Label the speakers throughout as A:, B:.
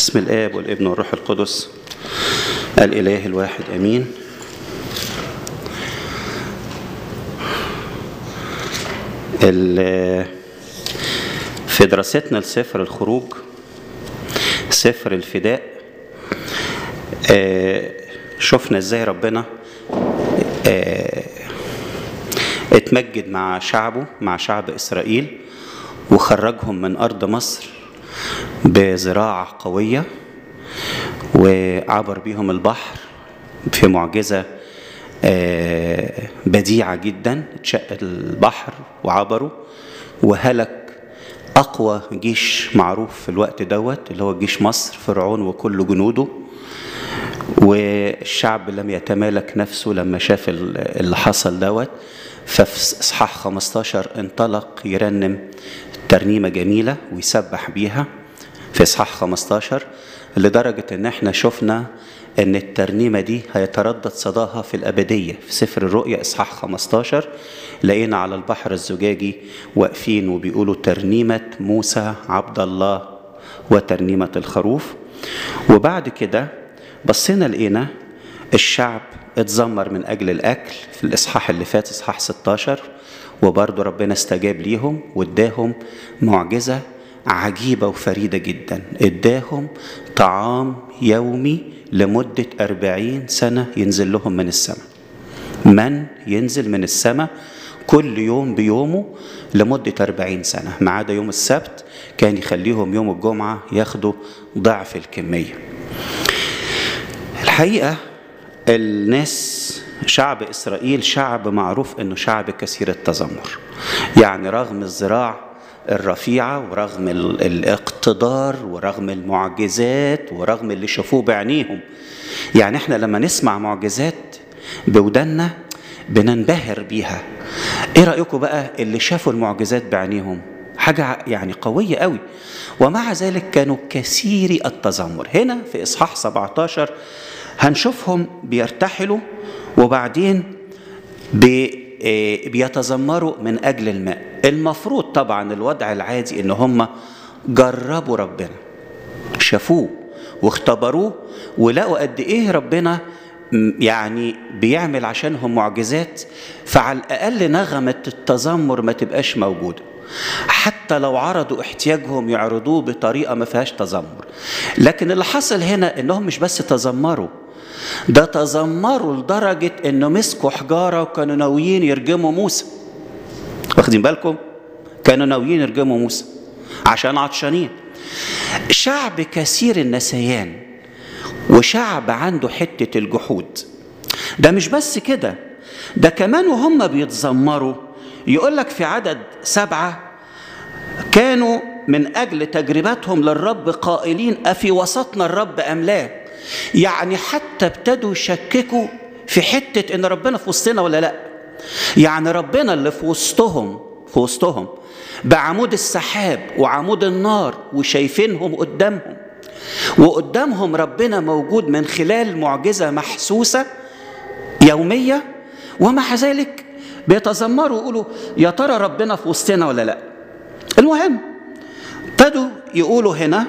A: بسم الآب والابن والروح القدس الإله الواحد أمين في دراستنا لسفر الخروج سفر الفداء شفنا ازاي ربنا اتمجد مع شعبه مع شعب إسرائيل وخرجهم من أرض مصر بزراعة قوية وعبر بيهم البحر في معجزة بديعة جدا اتشق البحر وعبروا وهلك أقوى جيش معروف في الوقت دوت اللي هو جيش مصر فرعون وكل جنوده والشعب لم يتمالك نفسه لما شاف اللي حصل دوت ففي اصحاح 15 انطلق يرنم ترنيمه جميله ويسبح بيها في اصحاح 15 لدرجه ان احنا شفنا ان الترنيمه دي هيتردد صداها في الابديه في سفر الرؤيا اصحاح 15 لقينا على البحر الزجاجي واقفين وبيقولوا ترنيمه موسى عبد الله وترنيمه الخروف وبعد كده بصينا لقينا الشعب اتذمر من اجل الاكل في الاصحاح اللي فات اصحاح 16 وبرضه ربنا استجاب ليهم واداهم معجزه عجيبه وفريده جدا اداهم طعام يومي لمده أربعين سنه ينزل لهم من السماء من ينزل من السماء كل يوم بيومه لمدة أربعين سنة ما عدا يوم السبت كان يخليهم يوم الجمعة ياخدوا ضعف الكمية الحقيقة الناس شعب إسرائيل شعب معروف أنه شعب كثير التذمر يعني رغم الزراع الرفيعة ورغم الاقتدار ورغم المعجزات ورغم اللي شافوه بعينيهم يعني احنا لما نسمع معجزات بودنا بننبهر بيها ايه رأيكم بقى اللي شافوا المعجزات بعينيهم حاجة يعني قوية قوي ومع ذلك كانوا كثيري التذمر هنا في إصحاح 17 هنشوفهم بيرتحلوا وبعدين بيتذمروا من أجل الماء المفروض طبعا الوضع العادي ان هم جربوا ربنا شافوه واختبروه ولقوا قد ايه ربنا يعني بيعمل عشانهم معجزات فعلى الاقل نغمه التذمر ما تبقاش موجوده حتى لو عرضوا احتياجهم يعرضوه بطريقه ما فيهاش تذمر لكن اللي حصل هنا انهم مش بس تذمروا ده تذمروا لدرجه انه مسكوا حجاره وكانوا ناويين يرجموا موسى واخدين بالكم كانوا ناويين يرجموا موسى عشان عطشانين شعب كثير النسيان وشعب عنده حتة الجحود ده مش بس كده ده كمان وهم بيتذمروا يقول لك في عدد سبعة كانوا من أجل تجربتهم للرب قائلين أفي وسطنا الرب أم لا يعني حتى ابتدوا يشككوا في حتة إن ربنا في وسطنا ولا لأ يعني ربنا اللي في وسطهم في وسطهم بعمود السحاب وعمود النار وشايفينهم قدامهم وقدامهم ربنا موجود من خلال معجزة محسوسة يومية ومع ذلك بيتذمروا ويقولوا يا ترى ربنا في وسطنا ولا لا المهم ابتدوا يقولوا هنا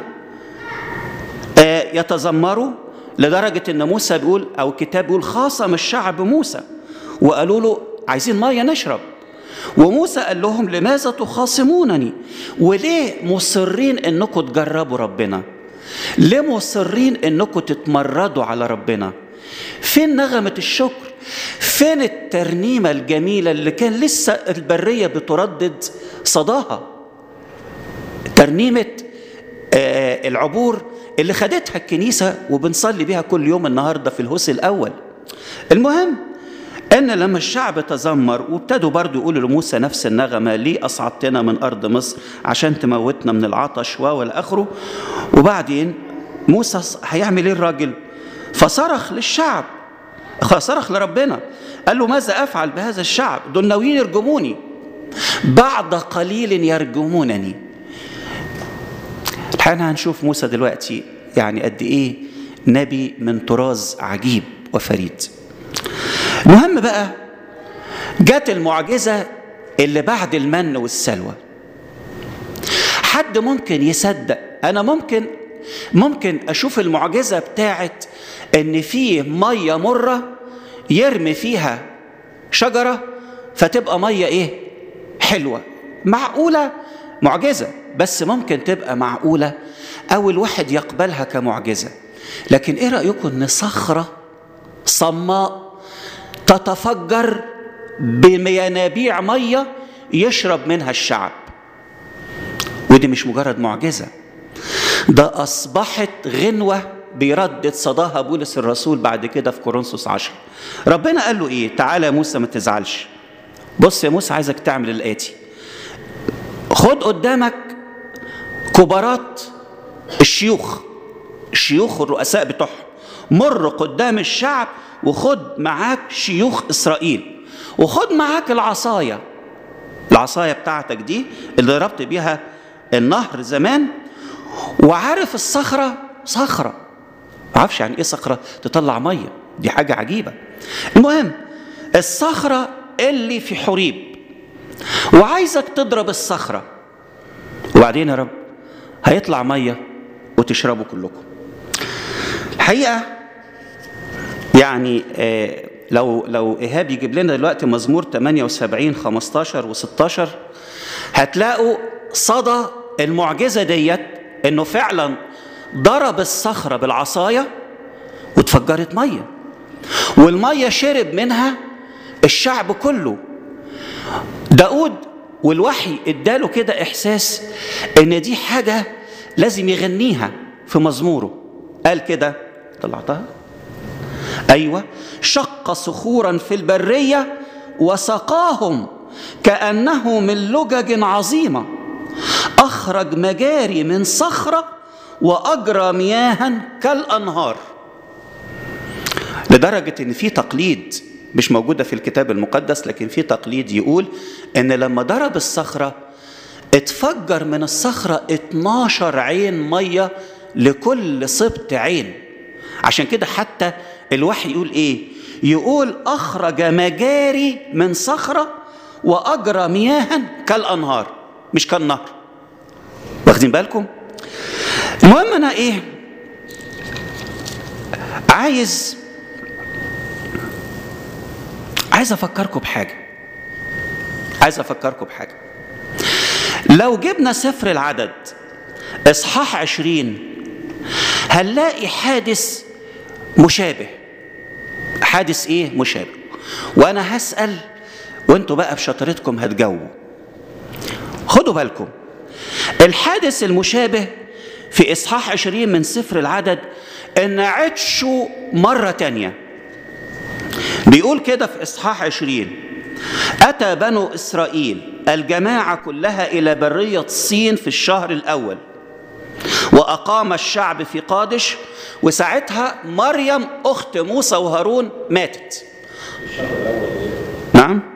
A: يتذمروا لدرجة ان موسى بيقول او الكتاب بيقول خاصم الشعب موسى وقالوا له عايزين ميه نشرب وموسى قال لهم لماذا تخاصمونني وليه مصرين انكم تجربوا ربنا ليه مصرين انكم تتمردوا على ربنا فين نغمة الشكر فين الترنيمة الجميلة اللي كان لسه البرية بتردد صداها ترنيمة آه العبور اللي خدتها الكنيسة وبنصلي بيها كل يوم النهاردة في الهوس الأول المهم ان لما الشعب تذمر وابتدوا برضو يقولوا لموسى نفس النغمه ليه اصعدتنا من ارض مصر عشان تموتنا من العطش والى اخره وبعدين موسى هيعمل ايه الراجل فصرخ للشعب صرخ لربنا قال له ماذا افعل بهذا الشعب دول ناويين يرجموني بعد قليل يرجمونني الحقيقه هنشوف موسى دلوقتي يعني قد ايه نبي من طراز عجيب وفريد المهم بقى جت المعجزة اللي بعد المن والسلوى حد ممكن يصدق أنا ممكن ممكن اشوف المعجزه بتاعت ان في ميه مره يرمي فيها شجره فتبقى ميه ايه حلوه معقوله معجزه بس ممكن تبقى معقوله او الواحد يقبلها كمعجزه لكن ايه رايكم ان صخره صماء تتفجر بينابيع ميه يشرب منها الشعب ودي مش مجرد معجزه ده اصبحت غنوه بيردد صداها بولس الرسول بعد كده في كورنثوس 10 ربنا قال له ايه تعالى يا موسى ما تزعلش بص يا موسى عايزك تعمل الاتي خد قدامك كبارات الشيوخ الشيوخ الرؤساء بتوعهم مر قدام الشعب وخد معاك شيوخ اسرائيل وخد معاك العصايه العصايه بتاعتك دي اللي ضربت بيها النهر زمان وعارف الصخره صخره ما اعرفش يعني ايه صخره تطلع ميه دي حاجه عجيبه المهم الصخره اللي في حريب وعايزك تضرب الصخره وبعدين يا رب هيطلع ميه وتشربوا كلكم الحقيقه يعني آه لو لو ايهاب يجيب لنا دلوقتي مزمور 78 15 و16 هتلاقوا صدى المعجزه ديت انه فعلا ضرب الصخره بالعصايه واتفجرت ميه والميه شرب منها الشعب كله داود والوحي اداله كده احساس ان دي حاجه لازم يغنيها في مزموره قال كده طلعتها ايوه شق صخورا في البريه وسقاهم كانه من لجج عظيمه اخرج مجاري من صخره واجرى مياها كالانهار لدرجه ان في تقليد مش موجوده في الكتاب المقدس لكن في تقليد يقول ان لما ضرب الصخره اتفجر من الصخره 12 عين ميه لكل سبط عين عشان كده حتى الوحي يقول ايه يقول اخرج مجاري من صخره واجرى مياها كالانهار مش كالنهر واخدين بالكم المهم انا ايه عايز عايز افكركم بحاجه عايز افكركم بحاجه لو جبنا سفر العدد اصحاح عشرين هنلاقي حادث مشابه حادث ايه مشابه وانا هسال وانتوا بقى بشطارتكم هتجاوبوا خدوا بالكم الحادث المشابه في اصحاح عشرين من سفر العدد ان عطشوا مره تانيه بيقول كده في اصحاح عشرين اتى بنو اسرائيل الجماعه كلها الى بريه صين في الشهر الاول واقام الشعب في قادش وساعتها مريم اخت موسى وهارون ماتت نعم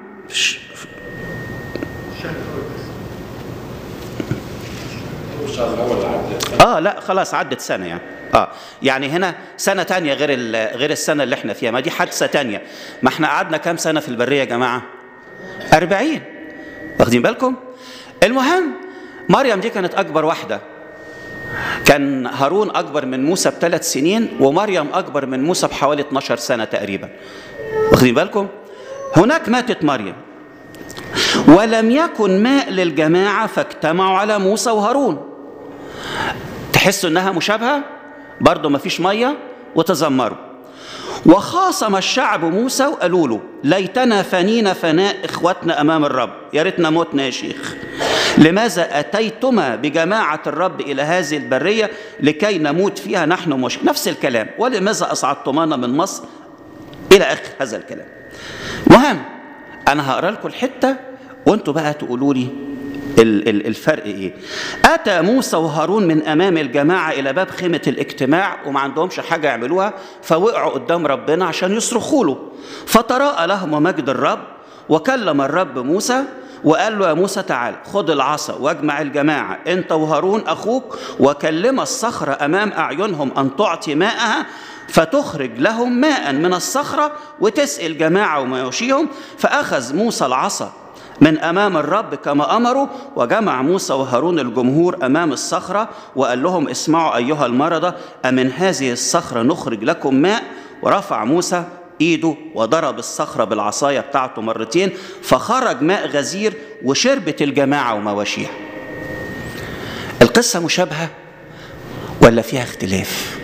A: اه لا خلاص عدت سنه يعني اه يعني هنا سنه تانية غير غير السنه اللي احنا فيها ما دي حادثه تانية ما احنا قعدنا كام سنه في البريه يا جماعه أربعين واخدين بالكم المهم مريم دي كانت اكبر واحده كان هارون اكبر من موسى بثلاث سنين ومريم اكبر من موسى بحوالي 12 سنه تقريبا واخدين بالكم هناك ماتت مريم ولم يكن ماء للجماعه فاجتمعوا على موسى وهارون تحسوا انها مشابهه برضه ما فيش ميه وتذمروا وخاصم الشعب موسى وقالوا له ليتنا فنينا فناء اخوتنا امام الرب يا ريتنا متنا يا شيخ لماذا اتيتما بجماعه الرب الى هذه البريه لكي نموت فيها نحن مش نفس الكلام ولماذا اصعدتمانا من مصر الى اخر هذا الكلام مهم انا هقرا لكم الحته وانتوا بقى تقولوا لي الفرق ايه اتى موسى وهارون من امام الجماعه الى باب خيمه الاجتماع وما عندهمش حاجه يعملوها فوقعوا قدام ربنا عشان يصرخوا له فتراءى لهم مجد الرب وكلم الرب موسى وقال له يا موسى تعال خد العصا واجمع الجماعة أنت وهارون أخوك وكلم الصخرة أمام أعينهم أن تعطي ماءها فتخرج لهم ماء من الصخرة وتسقي الجماعة وما يوشيهم فأخذ موسى العصا من امام الرب كما امروا وجمع موسى وهارون الجمهور امام الصخره وقال لهم اسمعوا ايها المرضى امن هذه الصخره نخرج لكم ماء ورفع موسى ايده وضرب الصخره بالعصايه بتاعته مرتين فخرج ماء غزير وشربت الجماعه ومواشيها القصه مشابهه ولا فيها اختلاف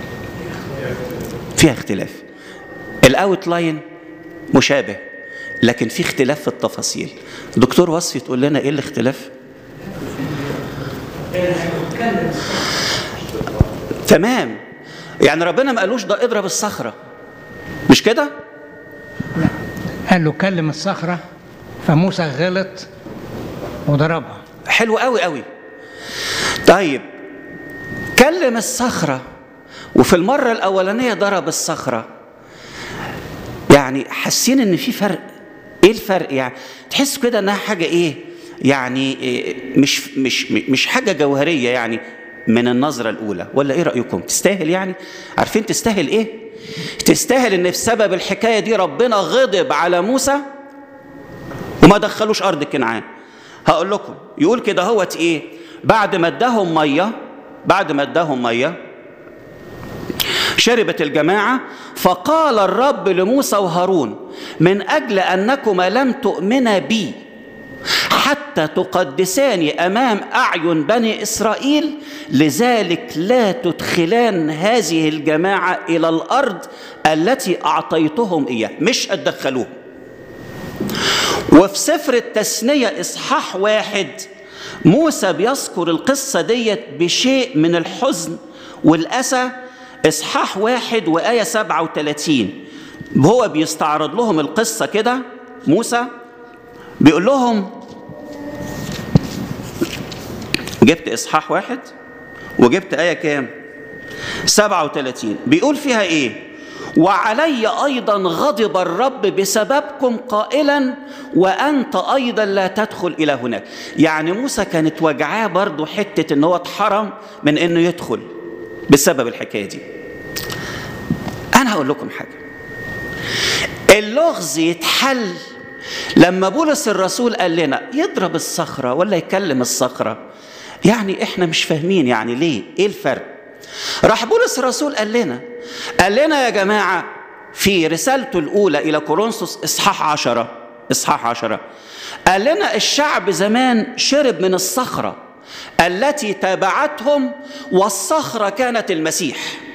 A: فيها اختلاف الاوت لاين مشابه لكن في اختلاف في التفاصيل دكتور وصفي تقول لنا ايه الاختلاف تمام يعني ربنا ما قالوش ده اضرب الصخره مش كده
B: قال له كلم الصخرة فموسى غلط وضربها
A: حلو قوي قوي طيب كلم الصخره وفي المره الاولانيه ضرب الصخره يعني حاسين ان في فرق ايه الفرق يعني تحس كده انها حاجه ايه يعني إيه مش مش مش حاجه جوهريه يعني من النظره الاولى ولا ايه رايكم تستاهل يعني عارفين تستاهل ايه تستاهل ان بسبب الحكايه دي ربنا غضب على موسى وما دخلوش ارض كنعان هقول لكم يقول كده هوت ايه بعد ما اداهم ميه بعد ما اداهم ميه شربت الجماعة فقال الرب لموسى وهارون من أجل أنكما لم تؤمنا بي حتى تقدساني أمام أعين بني إسرائيل لذلك لا تدخلان هذه الجماعة إلى الأرض التي أعطيتهم إياه مش هتدخلوهم وفي سفر التثنية إصحاح واحد موسى بيذكر القصة ديت بشيء من الحزن والأسى إصحاح واحد وآية سبعة وثلاثين هو بيستعرض لهم القصة كده موسى بيقول لهم جبت إصحاح واحد وجبت آية كام سبعة وثلاثين بيقول فيها إيه وعلي أيضا غضب الرب بسببكم قائلا وأنت أيضا لا تدخل إلى هناك يعني موسى كانت وجعاه برضو حتة إن هو اتحرم من إنه يدخل بسبب الحكاية دي أنا هقول لكم حاجة اللغز يتحل لما بولس الرسول قال لنا يضرب الصخرة ولا يكلم الصخرة يعني احنا مش فاهمين يعني ليه ايه الفرق راح بولس الرسول قال لنا قال لنا يا جماعة في رسالته الأولى إلى كورنثوس إصحاح عشرة إصحاح عشرة قال لنا الشعب زمان شرب من الصخرة التي تابعتهم والصخرة كانت المسيح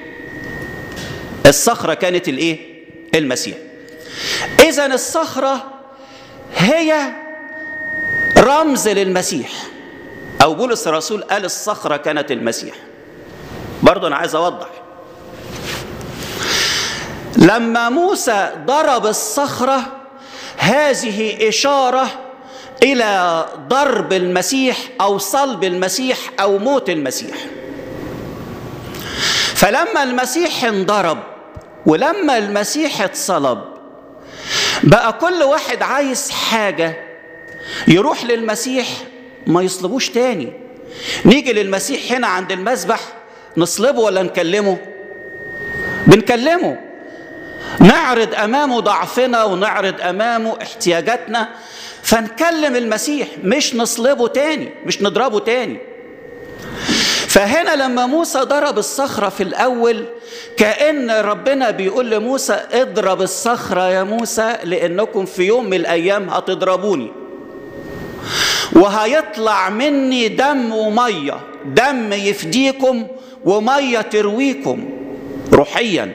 A: الصخرة كانت الإيه؟ المسيح إذا الصخرة هي رمز للمسيح أو بولس الرسول قال الصخرة كانت المسيح برضه أنا عايز أوضح لما موسى ضرب الصخرة هذه إشارة إلى ضرب المسيح أو صلب المسيح أو موت المسيح فلما المسيح انضرب ولما المسيح اتصلب بقى كل واحد عايز حاجة يروح للمسيح ما يصلبوش تاني نيجي للمسيح هنا عند المذبح نصلبه ولا نكلمه بنكلمه نعرض امامه ضعفنا ونعرض امامه احتياجاتنا فنكلم المسيح مش نصلبه تاني مش نضربه تاني فهنا لما موسى ضرب الصخرة في الأول كأن ربنا بيقول لموسى اضرب الصخرة يا موسى لأنكم في يوم من الأيام هتضربوني وهيطلع مني دم ومية دم يفديكم ومية ترويكم روحيا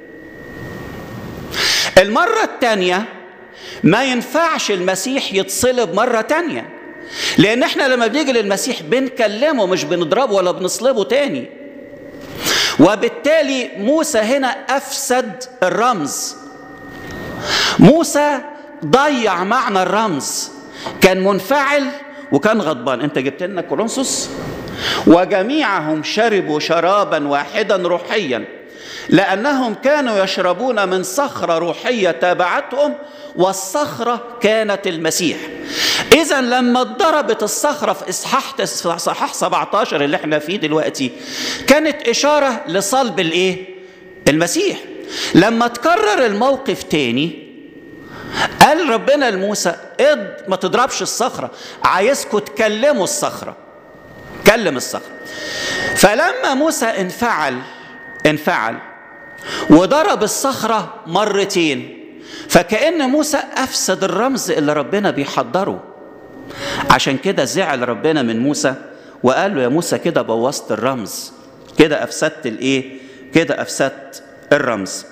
A: المرة الثانية ما ينفعش المسيح يتصلب مرة تانية لأن احنا لما بنيجي للمسيح بنكلمه مش بنضربه ولا بنصلبه تاني وبالتالي موسى هنا أفسد الرمز موسى ضيع معنى الرمز كان منفعل وكان غضبان انت جبت لنا كورنثوس وجميعهم شربوا شرابا واحدا روحيا لانهم كانوا يشربون من صخره روحيه تابعتهم والصخره كانت المسيح اذا لما اتضربت الصخره في اصحاح اصحاح 17 اللي احنا فيه دلوقتي كانت اشاره لصلب الايه المسيح لما تكرر الموقف تاني قال ربنا لموسى اض ما تضربش الصخرة عايزكم تكلموا الصخرة كلم الصخرة فلما موسى انفعل انفعل وضرب الصخرة مرتين فكأن موسى أفسد الرمز اللي ربنا بيحضره عشان كده زعل ربنا من موسى وقال له يا موسى كده بوظت الرمز كده أفسدت الإيه كده أفسدت الرمز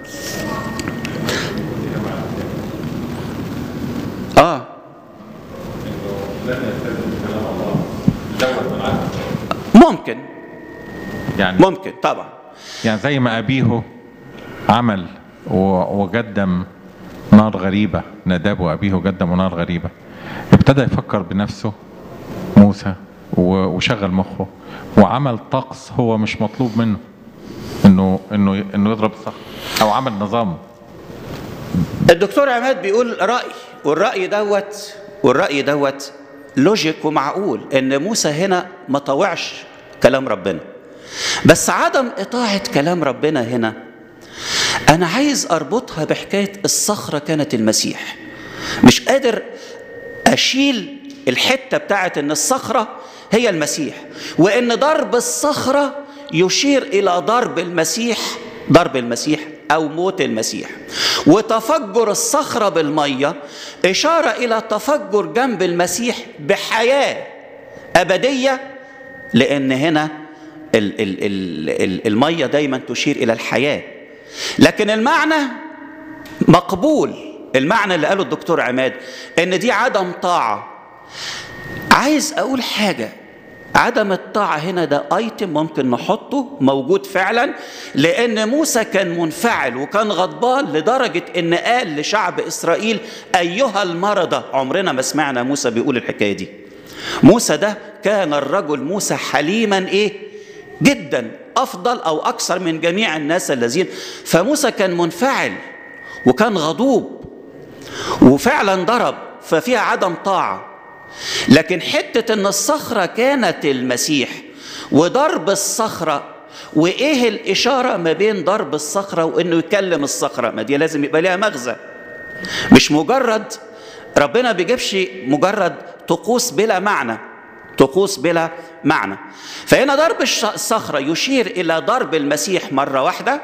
A: آه ممكن
C: يعني
A: ممكن طبعا
C: يعني زي ما أبيه عمل و- وقدم نار غريبة نداب وأبيه قدموا نار غريبة ابتدى يفكر بنفسه موسى و- وشغل مخه وعمل طقس هو مش مطلوب منه انه انه انه يضرب الصخر او عمل نظام
A: الدكتور عماد بيقول رأي والرأي دوت والرأي دوت لوجيك ومعقول ان موسى هنا ما طوعش كلام ربنا بس عدم إطاعة كلام ربنا هنا أنا عايز أربطها بحكاية الصخرة كانت المسيح مش قادر أشيل الحتة بتاعت إن الصخرة هي المسيح وإن ضرب الصخرة يشير إلى ضرب المسيح ضرب المسيح أو موت المسيح وتفجر الصخرة بالمية إشارة إلى تفجر جنب المسيح بحياة أبدية لأن هنا ال- ال- ال- ال- المية دايما تشير إلى الحياة لكن المعنى مقبول المعنى اللي قاله الدكتور عماد ان دي عدم طاعة عايز اقول حاجة عدم الطاعة هنا ده ايتم ممكن نحطه موجود فعلا لان موسى كان منفعل وكان غضبان لدرجة ان قال لشعب اسرائيل ايها المرضى عمرنا ما سمعنا موسى بيقول الحكاية دي موسى ده كان الرجل موسى حليما ايه جدا افضل او اكثر من جميع الناس الذين فموسى كان منفعل وكان غضوب وفعلا ضرب ففيها عدم طاعه لكن حته ان الصخره كانت المسيح وضرب الصخره وايه الاشاره ما بين ضرب الصخره وانه يكلم الصخره ما دي لازم يبقى ليها مغزى مش مجرد ربنا بيجيبش مجرد طقوس بلا معنى طقوس بلا معنى فهنا ضرب الش- الصخرة يشير إلى ضرب المسيح مرة واحدة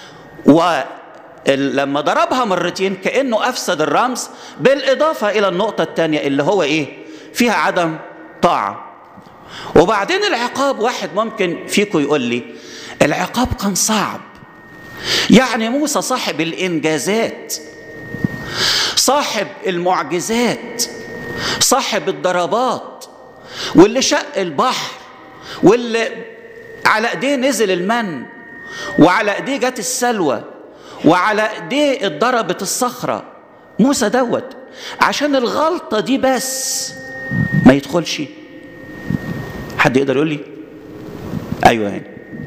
A: ولما ضربها مرتين كأنه أفسد الرمز بالإضافة إلى النقطة الثانية اللي هو إيه فيها عدم طاعة وبعدين العقاب واحد ممكن فيكم يقول لي العقاب كان صعب يعني موسى صاحب الإنجازات صاحب المعجزات صاحب الضربات واللي شق البحر واللي على ايديه نزل المن وعلى ايديه جت السلوى وعلى ايديه اتضربت الصخره موسى دوت عشان الغلطه دي بس ما يدخلش حد يقدر يقول لي ايوه يعني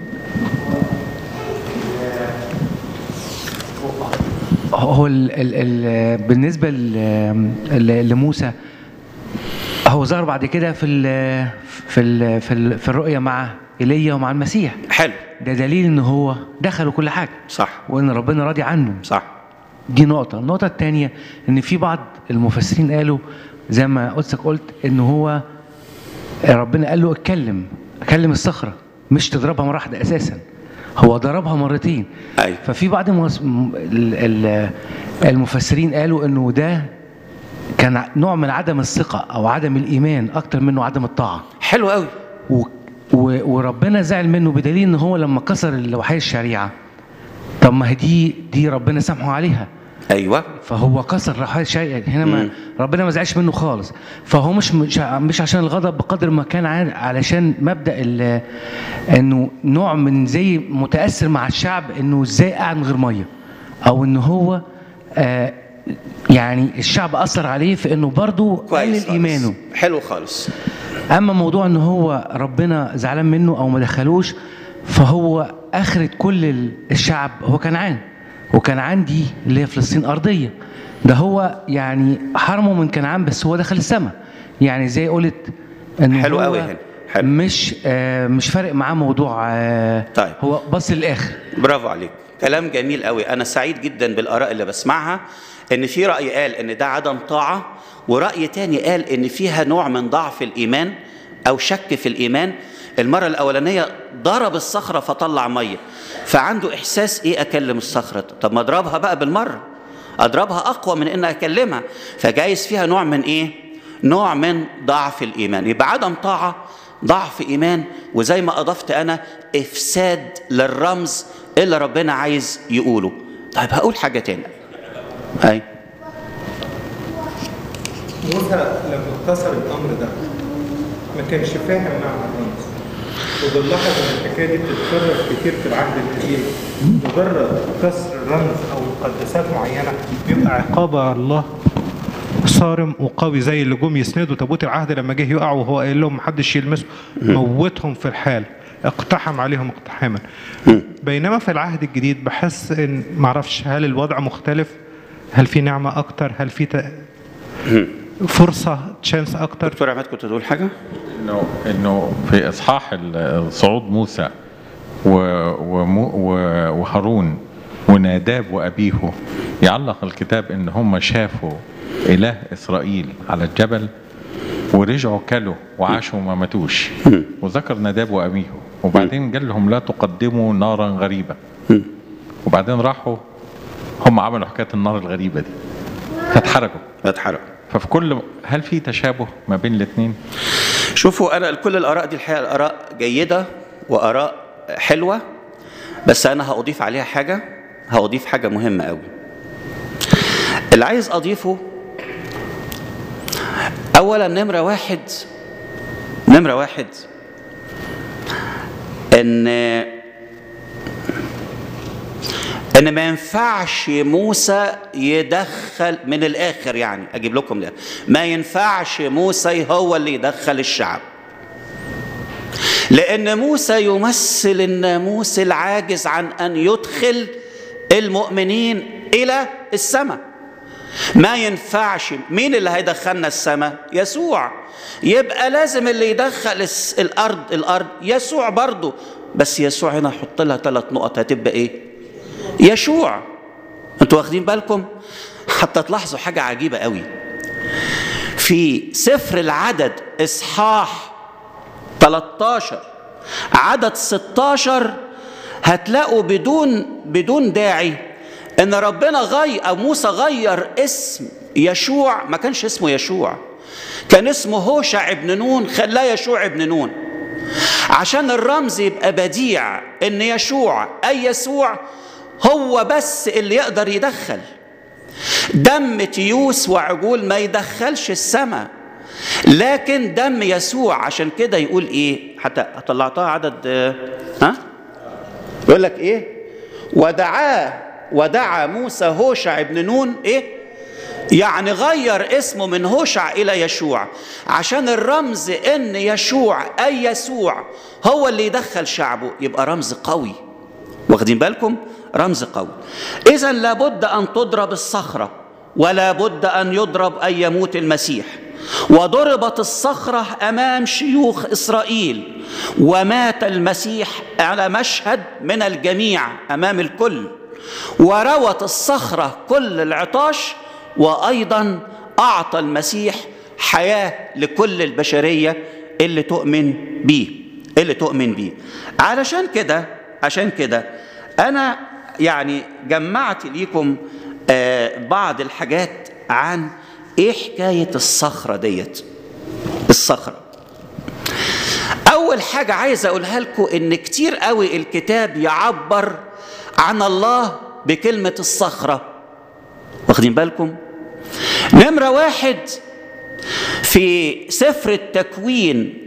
D: هو ال ال ال بالنسبة ل- ل- لموسى هو ظهر بعد كده في ال في ال في, ال في الرؤية مع ايليا ومع المسيح
A: حلو
D: ده دليل ان هو دخل كل حاجة
A: صح
D: وان ربنا راضي عنه
A: صح
D: دي نقطة النقطة الثانية ان في بعض المفسرين قالوا زي ما قدسك قلت ان هو ربنا قال له اتكلم اتكلم الصخرة مش تضربها مرة واحدة اساسا هو ضربها مرتين
A: أيوة.
D: ففي بعض المس- م- ال- ال- المفسرين قالوا انه ده كان نوع من عدم الثقة او عدم الايمان اكتر منه عدم الطاعة
A: حلو قوي
D: و و وربنا زعل منه بدليل ان هو لما كسر لوحي الشريعة طب ما هي دي دي ربنا سامحه عليها
A: ايوه
D: فهو كسر لوحي الشريعة هنا ما
A: مم.
D: ربنا ما زعلش منه خالص فهو مش مش مش عشان الغضب بقدر ما كان عن- علشان مبدأ ال- انه نوع من زي متأثر مع الشعب انه ازاي قاعد من غير مية او ان هو آه يعني الشعب أثر عليه في انه برضه
A: كويس
D: قلل ايمانه
A: خالص. حلو خالص
D: اما موضوع ان هو ربنا زعلان منه او ما دخلوش فهو اخرة كل ال- الشعب هو كنعان وكنعان دي اللي هي فلسطين ارضيه ده هو يعني حرمه من كنعان بس هو دخل السماء يعني زي قلت انه
A: حلو
D: هو
A: قوي هنا. حلو.
D: مش آه مش فارق معاه موضوع آه
A: طيب.
D: هو بص للاخر
A: برافو عليك كلام جميل قوي انا سعيد جدا بالاراء اللي بسمعها ان في راي قال ان ده عدم طاعه وراي تاني قال ان فيها نوع من ضعف الايمان او شك في الايمان المره الاولانيه ضرب الصخره فطلع ميه فعنده احساس ايه اكلم الصخره طب ما اضربها بقى بالمره اضربها اقوى من ان اكلمها فجايز فيها نوع من ايه نوع من ضعف الايمان يبقى عدم طاعه ضعف ايمان وزي ما اضفت انا افساد للرمز اللي ربنا عايز يقوله طيب هقول حاجه تاني اي
E: موسى لما اختصر الامر ده ما كانش فاهم معنى الرمز وبنلاحظ ان الحكايه دي بتتكرر كتير في العهد القديم مجرد كسر الرمز او مقدسات معينه بيبقى عقاب على الله صارم وقوي زي اللي جم يسندوا تابوت العهد لما جه يقع وهو قايل لهم محدش يلمسه موتهم في الحال اقتحم عليهم اقتحاما بينما في العهد الجديد بحس ان معرفش هل الوضع مختلف هل في نعمه اكتر هل في ت... فرصه تشانس اكتر
A: دكتور عماد كنت تقول حاجه
C: انه انه في اصحاح ال- صعود موسى و- ومو- و- وهارون وناداب وابيه يعلق الكتاب ان هم شافوا اله اسرائيل على الجبل ورجعوا كلوا وعاشوا وما ماتوش وذكر ناداب وابيه وبعدين قال لهم لا تقدموا نارا غريبه وبعدين راحوا هم عملوا حكايه النار الغريبه دي فاتحرقوا
A: اتحرق
C: ففي كل هل في تشابه ما بين الاثنين؟
A: شوفوا انا كل الاراء دي الحقيقه اراء جيده واراء حلوه بس انا هاضيف عليها حاجه هاضيف حاجه مهمه قوي اللي عايز اضيفه اولا نمره واحد نمره واحد ان ان ما ينفعش موسى يدخل من الاخر يعني اجيب لكم ده ما ينفعش موسى هو اللي يدخل الشعب لان موسى يمثل الناموس العاجز عن ان يدخل المؤمنين الى السماء ما ينفعش مين اللي هيدخلنا السماء يسوع يبقى لازم اللي يدخل الس- الارض الارض يسوع برضه بس يسوع هنا حط لها ثلاث نقط هتبقى ايه يشوع انتوا واخدين بالكم حتى تلاحظوا حاجه عجيبه قوي في سفر العدد اصحاح 13 عدد 16 هتلاقوا بدون بدون داعي ان ربنا غير او موسى غير اسم يشوع ما كانش اسمه يشوع كان اسمه هوشع ابن نون خلاه يشوع ابن نون عشان الرمز يبقى بديع ان يشوع اي يسوع هو بس اللي يقدر يدخل دم تيوس وعجول ما يدخلش السماء لكن دم يسوع عشان كده يقول ايه حتى طلعتها عدد آه، ها يقول لك ايه ودعاه ودعا موسى هوشع ابن نون ايه يعني غير اسمه من هوشع الى يشوع عشان الرمز ان يشوع اي يسوع هو اللي يدخل شعبه يبقى رمز قوي واخدين بالكم رمز قوي اذا لابد ان تضرب الصخره ولا بد ان يضرب ان يموت المسيح وضربت الصخره امام شيوخ اسرائيل ومات المسيح على مشهد من الجميع امام الكل وروت الصخره كل العطاش وايضا اعطى المسيح حياه لكل البشريه اللي تؤمن بيه اللي تؤمن بيه علشان كده عشان كده انا يعني جمعت ليكم آه، بعض الحاجات عن ايه حكايه الصخره ديت الصخره اول حاجه عايز اقولها لكم ان كتير قوي الكتاب يعبر عن الله بكلمه الصخره واخدين بالكم نمره واحد في سفر التكوين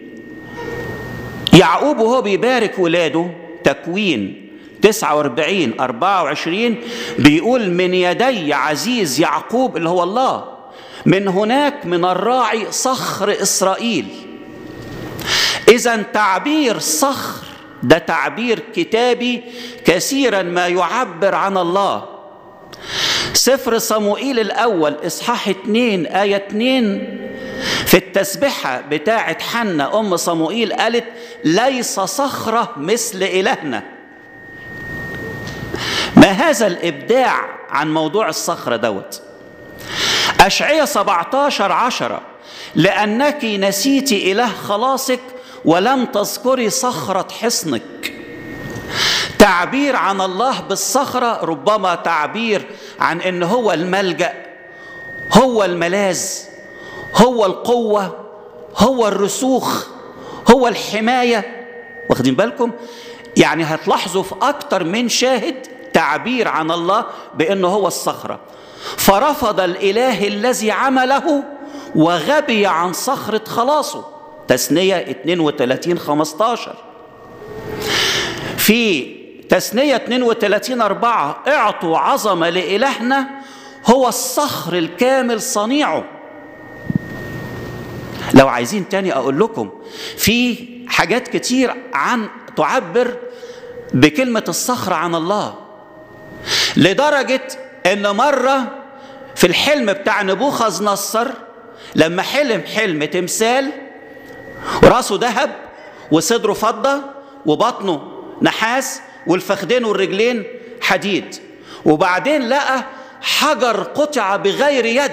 A: يعقوب وهو بيبارك ولاده تكوين 49 24 بيقول من يدي عزيز يعقوب اللي هو الله من هناك من الراعي صخر اسرائيل اذا تعبير صخر ده تعبير كتابي كثيرا ما يعبر عن الله سفر صموئيل الاول اصحاح 2 ايه 2 في التسبحة بتاعة حنة أم صموئيل قالت ليس صخرة مثل إلهنا ما هذا الابداع عن موضوع الصخره دوت اشعياء 17 عشرة لانك نسيت اله خلاصك ولم تذكري صخره حصنك تعبير عن الله بالصخره ربما تعبير عن ان هو الملجا هو الملاذ هو القوه هو الرسوخ هو الحمايه واخدين بالكم يعني هتلاحظوا في اكتر من شاهد تعبير عن الله بانه هو الصخره فرفض الاله الذي عمله وغبي عن صخره خلاصه تثنيه 32 15 في تثنيه 32 4 اعطوا عظمه لالهنا هو الصخر الكامل صنيعه لو عايزين تاني اقول لكم في حاجات كتير عن تعبر بكلمه الصخر عن الله لدرجه ان مره في الحلم بتاع نبوخذ نصر لما حلم حلم تمثال راسه ذهب وصدره فضه وبطنه نحاس والفخدين والرجلين حديد وبعدين لقى حجر قطع بغير يد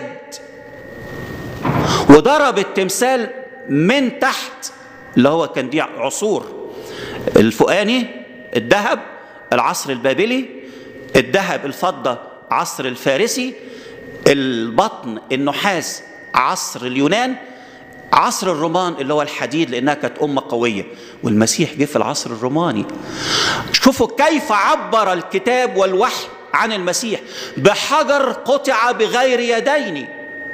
A: وضرب التمثال من تحت اللي هو كان دي عصور الفوقاني الذهب العصر البابلي الذهب الفضة عصر الفارسي البطن النحاس عصر اليونان عصر الرومان اللي هو الحديد لانها كانت امه قويه والمسيح جه في العصر الروماني شوفوا كيف عبر الكتاب والوحي عن المسيح بحجر قطع بغير يدين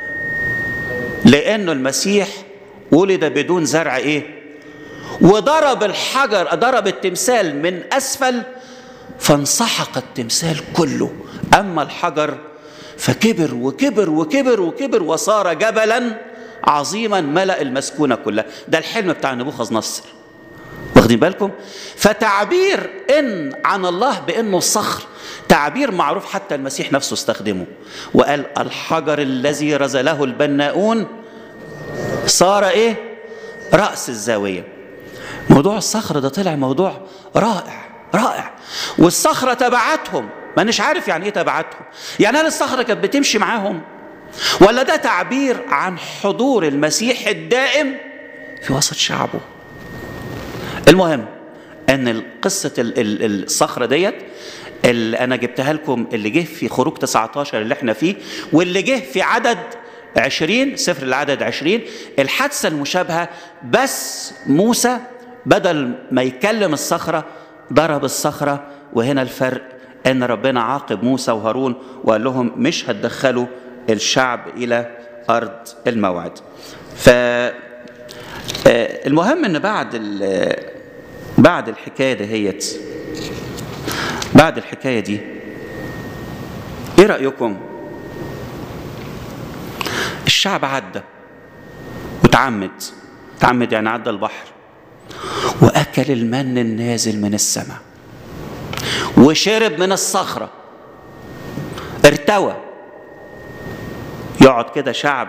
A: لانه المسيح ولد بدون زرع ايه وضرب الحجر ضرب التمثال من اسفل فانسحق التمثال كله اما الحجر فكبر وكبر وكبر وكبر وصار جبلا عظيما ملا المسكونه كلها ده الحلم بتاع نبوخذ نصر واخدين بالكم فتعبير ان عن الله بانه الصخر تعبير معروف حتى المسيح نفسه استخدمه وقال الحجر الذي رزله البناؤون صار ايه راس الزاويه موضوع الصخر ده طلع موضوع رائع رائع والصخره تبعتهم ما مش عارف يعني ايه تبعتهم يعني هل الصخره كانت بتمشي معاهم ولا ده تعبير عن حضور المسيح الدائم في وسط شعبه المهم ان قصه الصخره ديت اللي انا جبتها لكم اللي جه في خروج 19 اللي احنا فيه واللي جه في عدد 20 سفر العدد 20 الحادثه المشابهه بس موسى بدل ما يكلم الصخره ضرب الصخره وهنا الفرق ان ربنا عاقب موسى وهارون وقال لهم مش هتدخلوا الشعب الى ارض الموعد ف المهم ان بعد بعد الحكايه دهيت بعد الحكايه دي ايه رايكم الشعب عدى وتعمد تعمد يعني عدى البحر واكل المن النازل من السماء وشرب من الصخره ارتوى يقعد كده شعب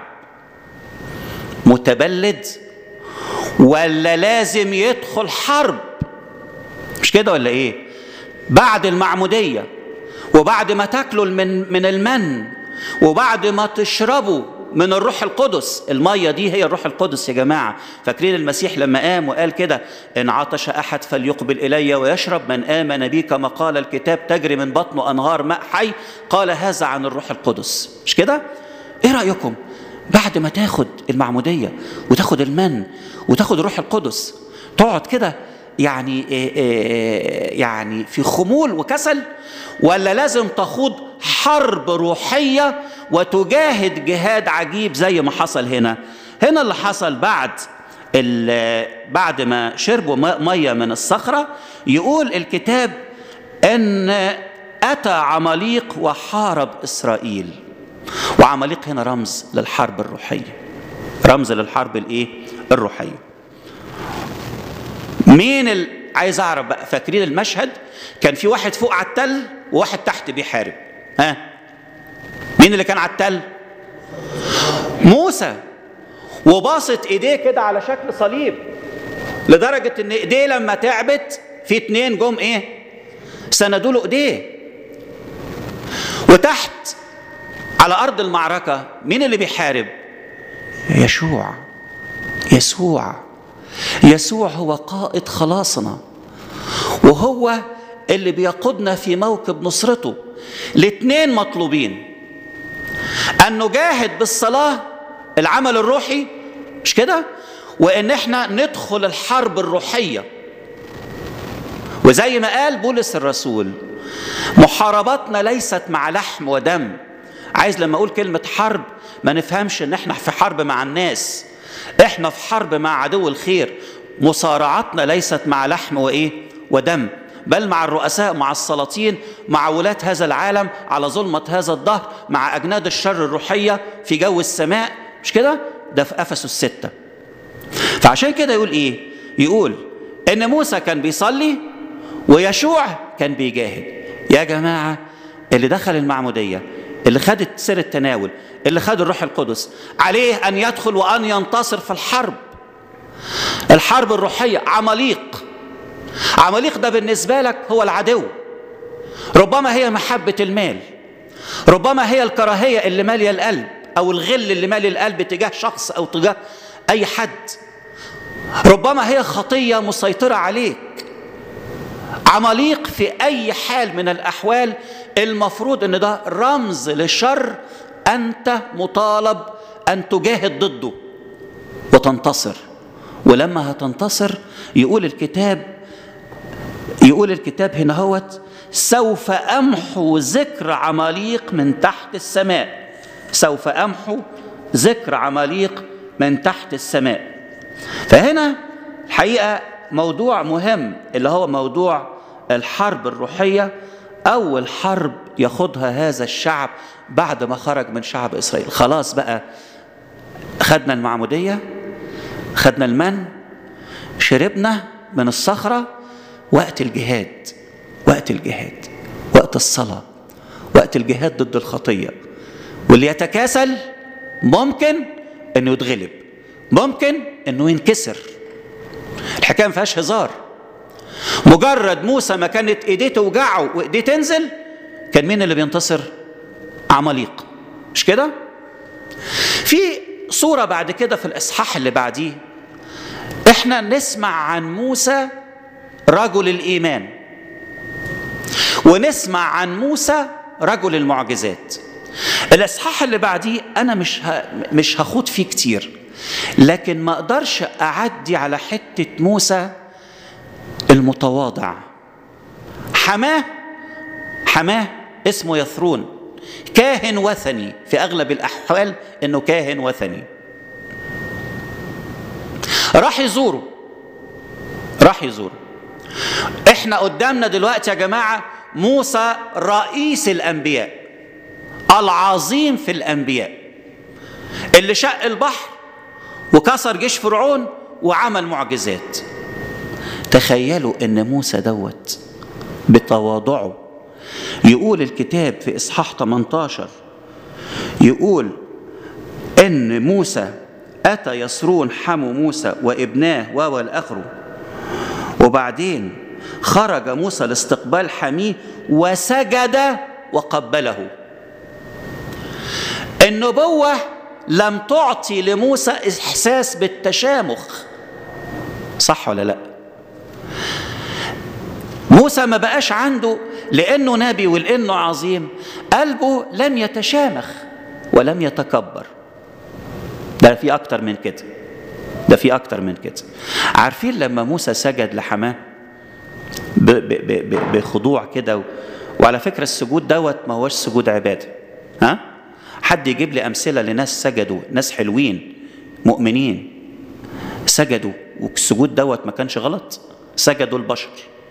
A: متبلد ولا لازم يدخل حرب مش كده ولا ايه بعد المعموديه وبعد ما تاكلوا من من المن وبعد ما تشربوا من الروح القدس الميه دي هي الروح القدس يا جماعه فاكرين المسيح لما قام وقال كده ان عطش احد فليقبل الي ويشرب من امن بي كما قال الكتاب تجري من بطنه انهار ماء حي قال هذا عن الروح القدس مش كده ايه رايكم بعد ما تاخد المعموديه وتاخد المن وتاخد الروح القدس تقعد كده يعني إيه إيه يعني في خمول وكسل ولا لازم تخوض حرب روحيه وتجاهد جهاد عجيب زي ما حصل هنا هنا اللي حصل بعد بعد ما شربوا ميه من الصخره يقول الكتاب ان اتى عماليق وحارب اسرائيل وعماليق هنا رمز للحرب الروحيه رمز للحرب الايه الروحيه مين ال... عايز اعرف بقى فاكرين المشهد كان في واحد فوق على التل وواحد تحت بيحارب ها مين اللي كان على التل موسى وباسط ايديه كده على شكل صليب لدرجه ان ايديه لما تعبت في اتنين جم ايه سندوا له ايديه وتحت على ارض المعركه مين اللي بيحارب يشوع يسوع يسوع هو قائد خلاصنا وهو اللي بيقودنا في موكب نصرته الاثنين مطلوبين ان نجاهد بالصلاه العمل الروحي مش كده وان احنا ندخل الحرب الروحيه وزي ما قال بولس الرسول محارباتنا ليست مع لحم ودم عايز لما اقول كلمه حرب ما نفهمش ان احنا في حرب مع الناس احنا في حرب مع عدو الخير مصارعتنا ليست مع لحم وايه ودم بل مع الرؤساء مع السلاطين مع ولاة هذا العالم على ظلمة هذا الدهر مع أجناد الشر الروحية في جو السماء مش كده؟ ده في أفسس الستة فعشان كده يقول إيه؟ يقول إن موسى كان بيصلي ويشوع كان بيجاهد يا جماعة اللي دخل المعمودية اللي خد سر التناول اللي خد الروح القدس عليه أن يدخل وأن ينتصر في الحرب الحرب الروحية عماليق عماليق ده بالنسبة لك هو العدو ربما هي محبة المال ربما هي الكراهية اللي مالية القلب أو الغل اللي مالي القلب تجاه شخص أو تجاه أي حد ربما هي خطية مسيطرة عليك عماليق في أي حال من الأحوال المفروض أن ده رمز لشر أنت مطالب أن تجاهد ضده وتنتصر ولما هتنتصر يقول الكتاب يقول الكتاب هنا هوت سوف أمحو ذكر عماليق من تحت السماء سوف أمحو ذكر عماليق من تحت السماء فهنا الحقيقة موضوع مهم اللي هو موضوع الحرب الروحية أول حرب ياخدها هذا الشعب بعد ما خرج من شعب إسرائيل خلاص بقى خدنا المعمودية خدنا المن شربنا من الصخرة وقت الجهاد وقت الجهاد وقت الصلاة وقت الجهاد ضد الخطية واللي يتكاسل ممكن انه يتغلب ممكن انه ينكسر الحكايه ما فيهاش هزار مجرد موسى ما كانت ايديه توجعه وايديه تنزل كان مين اللي بينتصر عماليق مش كده في صورة بعد كده في الإصحاح اللي بعديه إحنا نسمع عن موسى رجل الإيمان ونسمع عن موسى رجل المعجزات الإصحاح اللي بعديه أنا مش ه... مش هخوض فيه كتير لكن ما أقدرش أعدي على حتة موسى المتواضع حماه حماه اسمه يثرون كاهن وثني في اغلب الاحوال انه كاهن وثني راح يزوره راح يزوره احنا قدامنا دلوقتي يا جماعه موسى رئيس الانبياء العظيم في الانبياء اللي شق البحر وكسر جيش فرعون وعمل معجزات تخيلوا ان موسى دوت بتواضعه يقول الكتاب في اصحاح 18 يقول ان موسى اتى يسرون حمو موسى وابناه وهو الاخر وبعدين خرج موسى لاستقبال حميه وسجد وقبله النبوه لم تعطي لموسى احساس بالتشامخ صح ولا لا موسى ما بقاش عنده لانه نبي ولانه عظيم قلبه لم يتشامخ ولم يتكبر ده في اكتر من كده ده في اكتر من كده عارفين لما موسى سجد لحماه بخضوع كده وعلى فكره السجود دوت ما هوش سجود عباده ها حد يجيب لي امثله لناس سجدوا ناس حلوين مؤمنين سجدوا والسجود دوت ما كانش غلط سجدوا البشر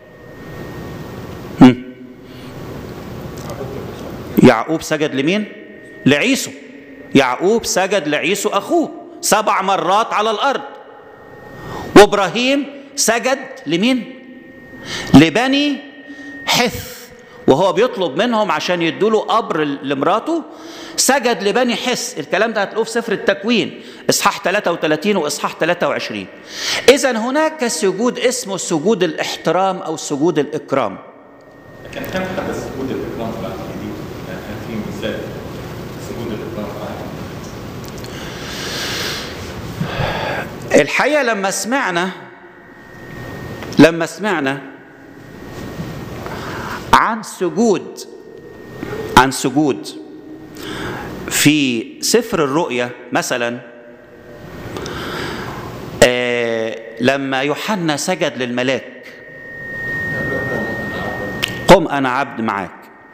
A: يعقوب سجد لمين لعيسو يعقوب سجد لعيسو اخوه سبع مرات على الارض وابراهيم سجد لمين لبني حث وهو بيطلب منهم عشان يدوا له قبر لمراته سجد لبني حس الكلام ده هتلاقوه في سفر التكوين اصحاح 33 واصحاح 23 اذا هناك سجود اسمه سجود الاحترام او سجود الاكرام
C: كان كان حدث سجود الاكرام في العهد الجديد في مثال سجود الاطلاق
A: الحقيقه لما سمعنا لما سمعنا عن سجود عن سجود في سفر الرؤيا مثلا آه لما يوحنا سجد للملاك قم انا عبد معاك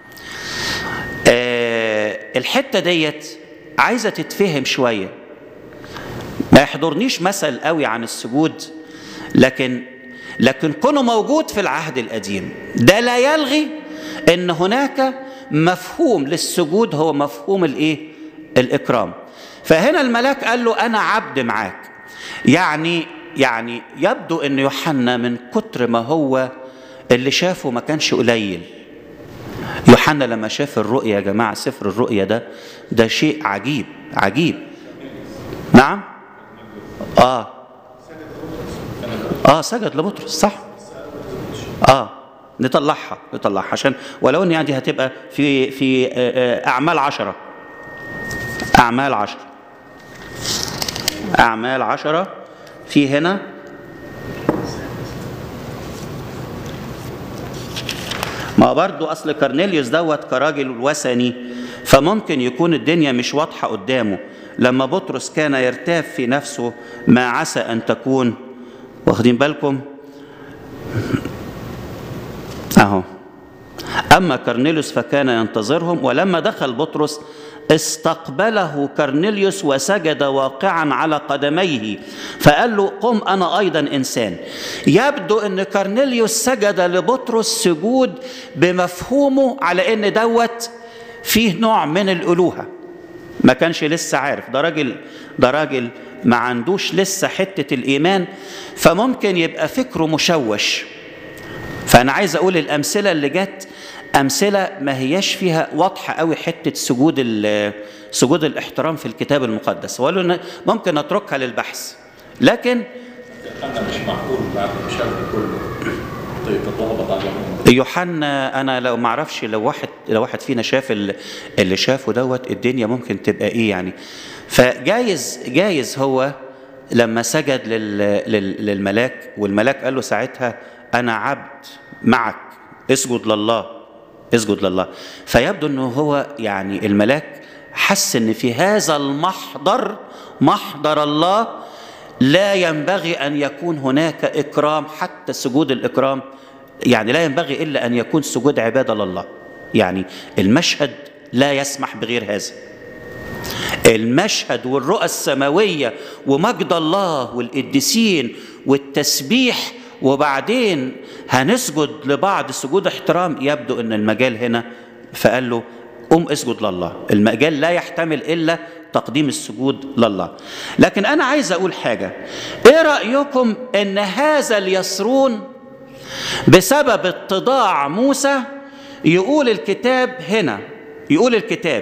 A: آه الحته ديت عايزه تتفهم شويه ما يحضرنيش مثل قوي عن السجود لكن لكن كونه موجود في العهد القديم ده لا يلغي ان هناك مفهوم للسجود هو مفهوم الايه الاكرام فهنا الملاك قال له انا عبد معاك يعني يعني يبدو ان يوحنا من كتر ما هو اللي شافه ما كانش قليل يوحنا لما شاف الرؤيا يا جماعه سفر الرؤيا ده ده شيء عجيب عجيب نعم اه اه سجد لبطرس صح اه نطلعها نطلعها عشان ولو ان يعني هتبقى في في آه، آه، اعمال عشرة اعمال عشرة اعمال عشرة في هنا ما برضو اصل كارنيليوس دوت كراجل وثني فممكن يكون الدنيا مش واضحه قدامه لما بطرس كان يرتاب في نفسه ما عسى ان تكون واخدين بالكم اهو اما كرنيليوس فكان ينتظرهم ولما دخل بطرس استقبله كرنيليوس وسجد واقعا على قدميه فقال له قم انا ايضا انسان يبدو ان كرنيليوس سجد لبطرس سجود بمفهومه على ان دوت فيه نوع من الالوهه ما كانش لسه عارف ده راجل ده راجل ما عندوش لسه حته الايمان فممكن يبقى فكره مشوش فانا عايز اقول الامثله اللي جت امثله ما هياش فيها واضحه قوي حته سجود ال- سجود الاحترام في الكتاب المقدس وقالوا إن ممكن اتركها للبحث لكن
C: انا مش معقول بعد المشاكل كله تتلخبط على
A: يوحنا انا لو ما اعرفش لو واحد لو واحد فينا شاف ال- اللي شافه دوت الدنيا ممكن تبقى ايه يعني فجايز جايز هو لما سجد لل لل للملاك والملاك قال له ساعتها انا عبد معك اسجد لله اسجد لله فيبدو انه هو يعني الملاك حس ان في هذا المحضر محضر الله لا ينبغي ان يكون هناك اكرام حتى سجود الاكرام يعني لا ينبغي الا ان يكون سجود عباده لله يعني المشهد لا يسمح بغير هذا المشهد والرؤى السماويه ومجد الله والقديسين والتسبيح وبعدين هنسجد لبعض سجود احترام يبدو ان المجال هنا فقال له قم اسجد لله المجال لا يحتمل الا تقديم السجود لله لكن انا عايز اقول حاجه ايه رايكم ان هذا اليسرون بسبب اتضاع موسى يقول الكتاب هنا يقول الكتاب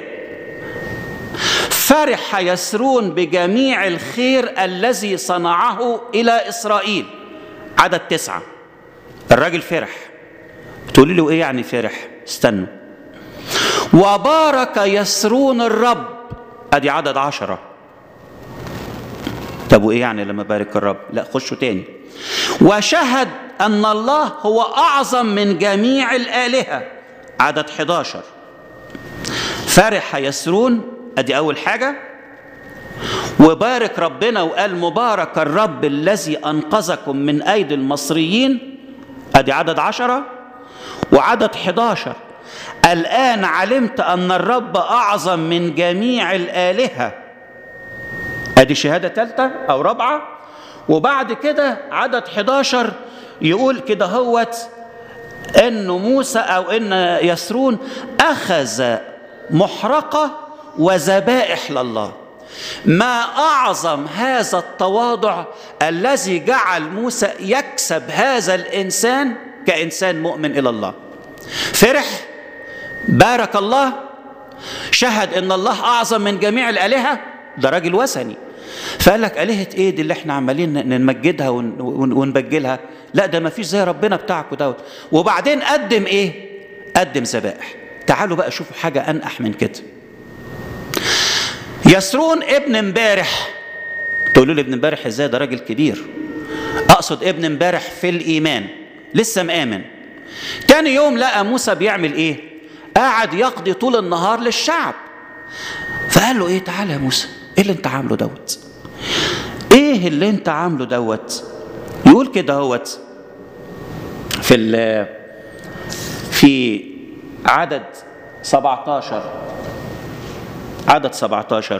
A: فرح يسرون بجميع الخير الذي صنعه الى اسرائيل عدد تسعه الراجل فرح تقولي له ايه يعني فرح استنوا وبارك يسرون الرب ادي عدد عشرة طب وايه يعني لما بارك الرب لا خشوا تاني وشهد ان الله هو اعظم من جميع الالهه عدد 11 فرح يسرون ادي اول حاجه وبارك ربنا وقال مبارك الرب الذي انقذكم من ايدي المصريين ادي عدد عشرة وعدد 11 الآن علمت أن الرب أعظم من جميع الآلهة أدي شهادة ثالثة أو رابعة وبعد كده عدد 11 يقول كده هوت أنه موسى أو أن يسرون أخذ محرقة وذبائح لله ما أعظم هذا التواضع الذي جعل موسى يكسب هذا الإنسان كإنسان مؤمن إلى الله فرح بارك الله شهد ان الله اعظم من جميع الالهه ده راجل وثني فقال لك الهه ايه دي اللي احنا عمالين نمجدها ون- ون- ونبجلها لا ده ما فيش زي ربنا بتاعكم دوت وبعدين قدم ايه قدم ذبائح تعالوا بقى شوفوا حاجة أنقح من كده يسرون ابن امبارح تقولوا لي ابن امبارح ازاي ده راجل كبير اقصد ابن امبارح في الايمان لسه مآمن تاني يوم لقى موسى بيعمل ايه قاعد يقضي طول النهار للشعب فقال له ايه تعالى يا موسى ايه اللي انت عامله دوت ايه اللي انت عامله دوت يقول كده هوت في ال في عدد 17 عدد 17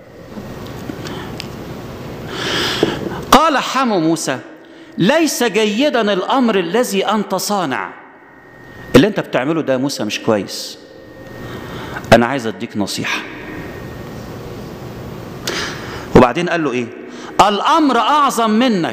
A: قال حمو موسى ليس جيدا الامر الذي انت صانع اللي انت بتعمله ده يا موسى مش كويس انا عايز اديك نصيحه وبعدين قال له ايه الامر اعظم منك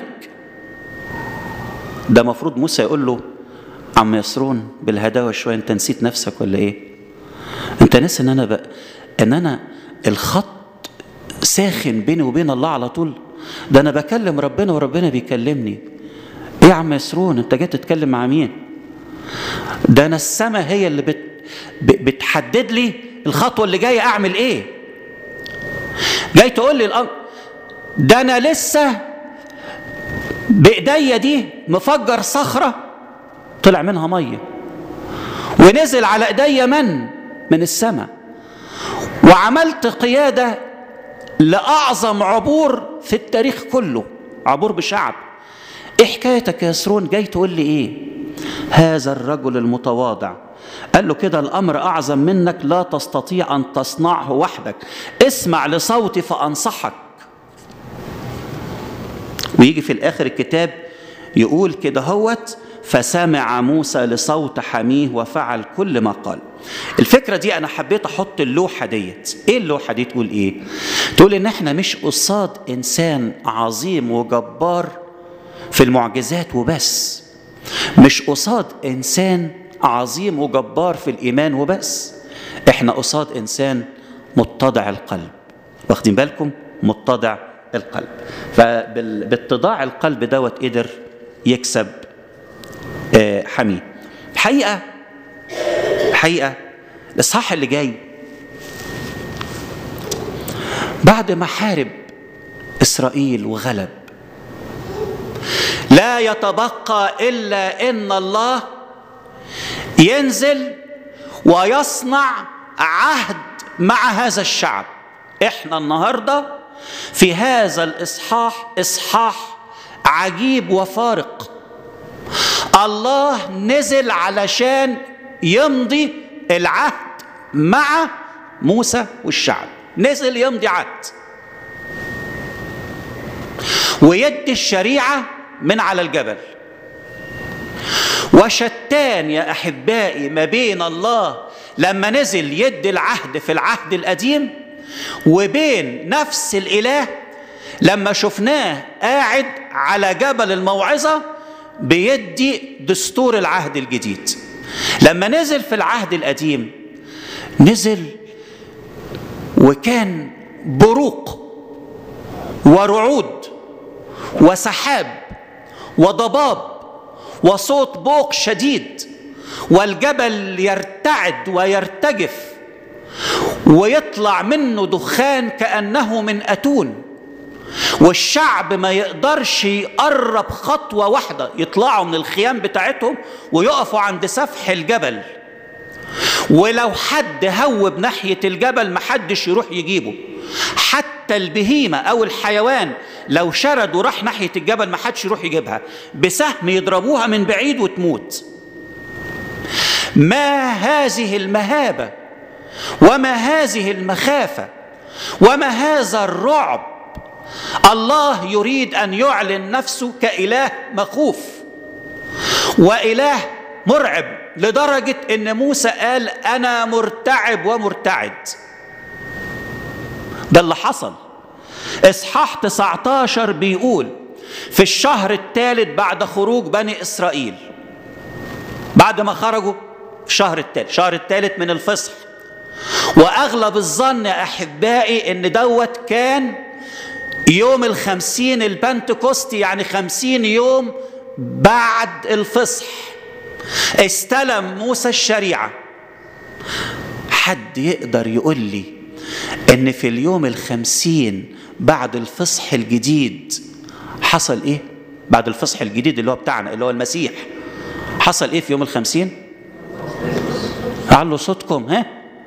A: ده مفروض موسى يقول له عم يسرون بالهداوه شويه انت نسيت نفسك ولا ايه انت ناسي ان انا ب... ان انا الخط ساخن بيني وبين الله على طول ده انا بكلم ربنا وربنا بيكلمني ايه يا عم يسرون انت جاي تتكلم مع مين ده انا السماء هي اللي بت... ب... بتحدد لي الخطوه اللي جايه اعمل ايه جاي تقول لي الامر ده انا لسه بايديا دي مفجر صخره طلع منها ميه ونزل على ايديا من من السماء وعملت قياده لاعظم عبور في التاريخ كله عبور بشعب ايه حكايتك يا يسرون جاي تقول لي ايه هذا الرجل المتواضع قال له كده الامر اعظم منك لا تستطيع ان تصنعه وحدك اسمع لصوتي فانصحك ويجي في الاخر الكتاب يقول كده هوت فسمع موسى لصوت حميه وفعل كل ما قال الفكرة دي أنا حبيت أحط اللوحة ديت إيه اللوحة دي تقول إيه تقول إن إحنا مش قصاد إنسان عظيم وجبار في المعجزات وبس مش قصاد إنسان عظيم وجبار في الإيمان وبس إحنا قصاد إنسان متضع القلب واخدين بالكم متضع القلب فباتضاع القلب دوت قدر يكسب حميه الحقيقه الحقيقه الاصحاح اللي جاي بعد ما حارب اسرائيل وغلب لا يتبقى الا ان الله ينزل ويصنع عهد مع هذا الشعب احنا النهارده في هذا الاصحاح اصحاح عجيب وفارق الله نزل علشان يمضي العهد مع موسى والشعب نزل يمضي عهد ويدي الشريعه من على الجبل وشتان يا احبائي ما بين الله لما نزل يدي العهد في العهد القديم وبين نفس الاله لما شفناه قاعد على جبل الموعظه بيدي دستور العهد الجديد لما نزل في العهد القديم نزل وكان بروق ورعود وسحاب وضباب وصوت بوق شديد والجبل يرتعد ويرتجف ويطلع منه دخان كانه من اتون والشعب ما يقدرش يقرب خطوه واحده يطلعوا من الخيام بتاعتهم ويقفوا عند سفح الجبل ولو حد هوب ناحيه الجبل محدش يروح يجيبه حتى البهيمه او الحيوان لو شرد وراح ناحيه الجبل محدش يروح يجيبها بسهم يضربوها من بعيد وتموت ما هذه المهابه وما هذه المخافه وما هذا الرعب الله يريد ان يعلن نفسه كاله مخوف واله مرعب لدرجه ان موسى قال انا مرتعب ومرتعد ده اللي حصل اصحاح 19 بيقول في الشهر الثالث بعد خروج بني اسرائيل بعد ما خرجوا في الشهر الثالث الشهر الثالث من الفصح واغلب الظن يا احبائي ان دوت كان يوم الخمسين البنتكوستي يعني خمسين يوم بعد الفصح استلم موسى الشريعة حد يقدر يقول لي ان في اليوم الخمسين بعد الفصح الجديد حصل ايه بعد الفصح الجديد اللي هو بتاعنا اللي هو المسيح حصل ايه في يوم الخمسين علوا صوتكم ها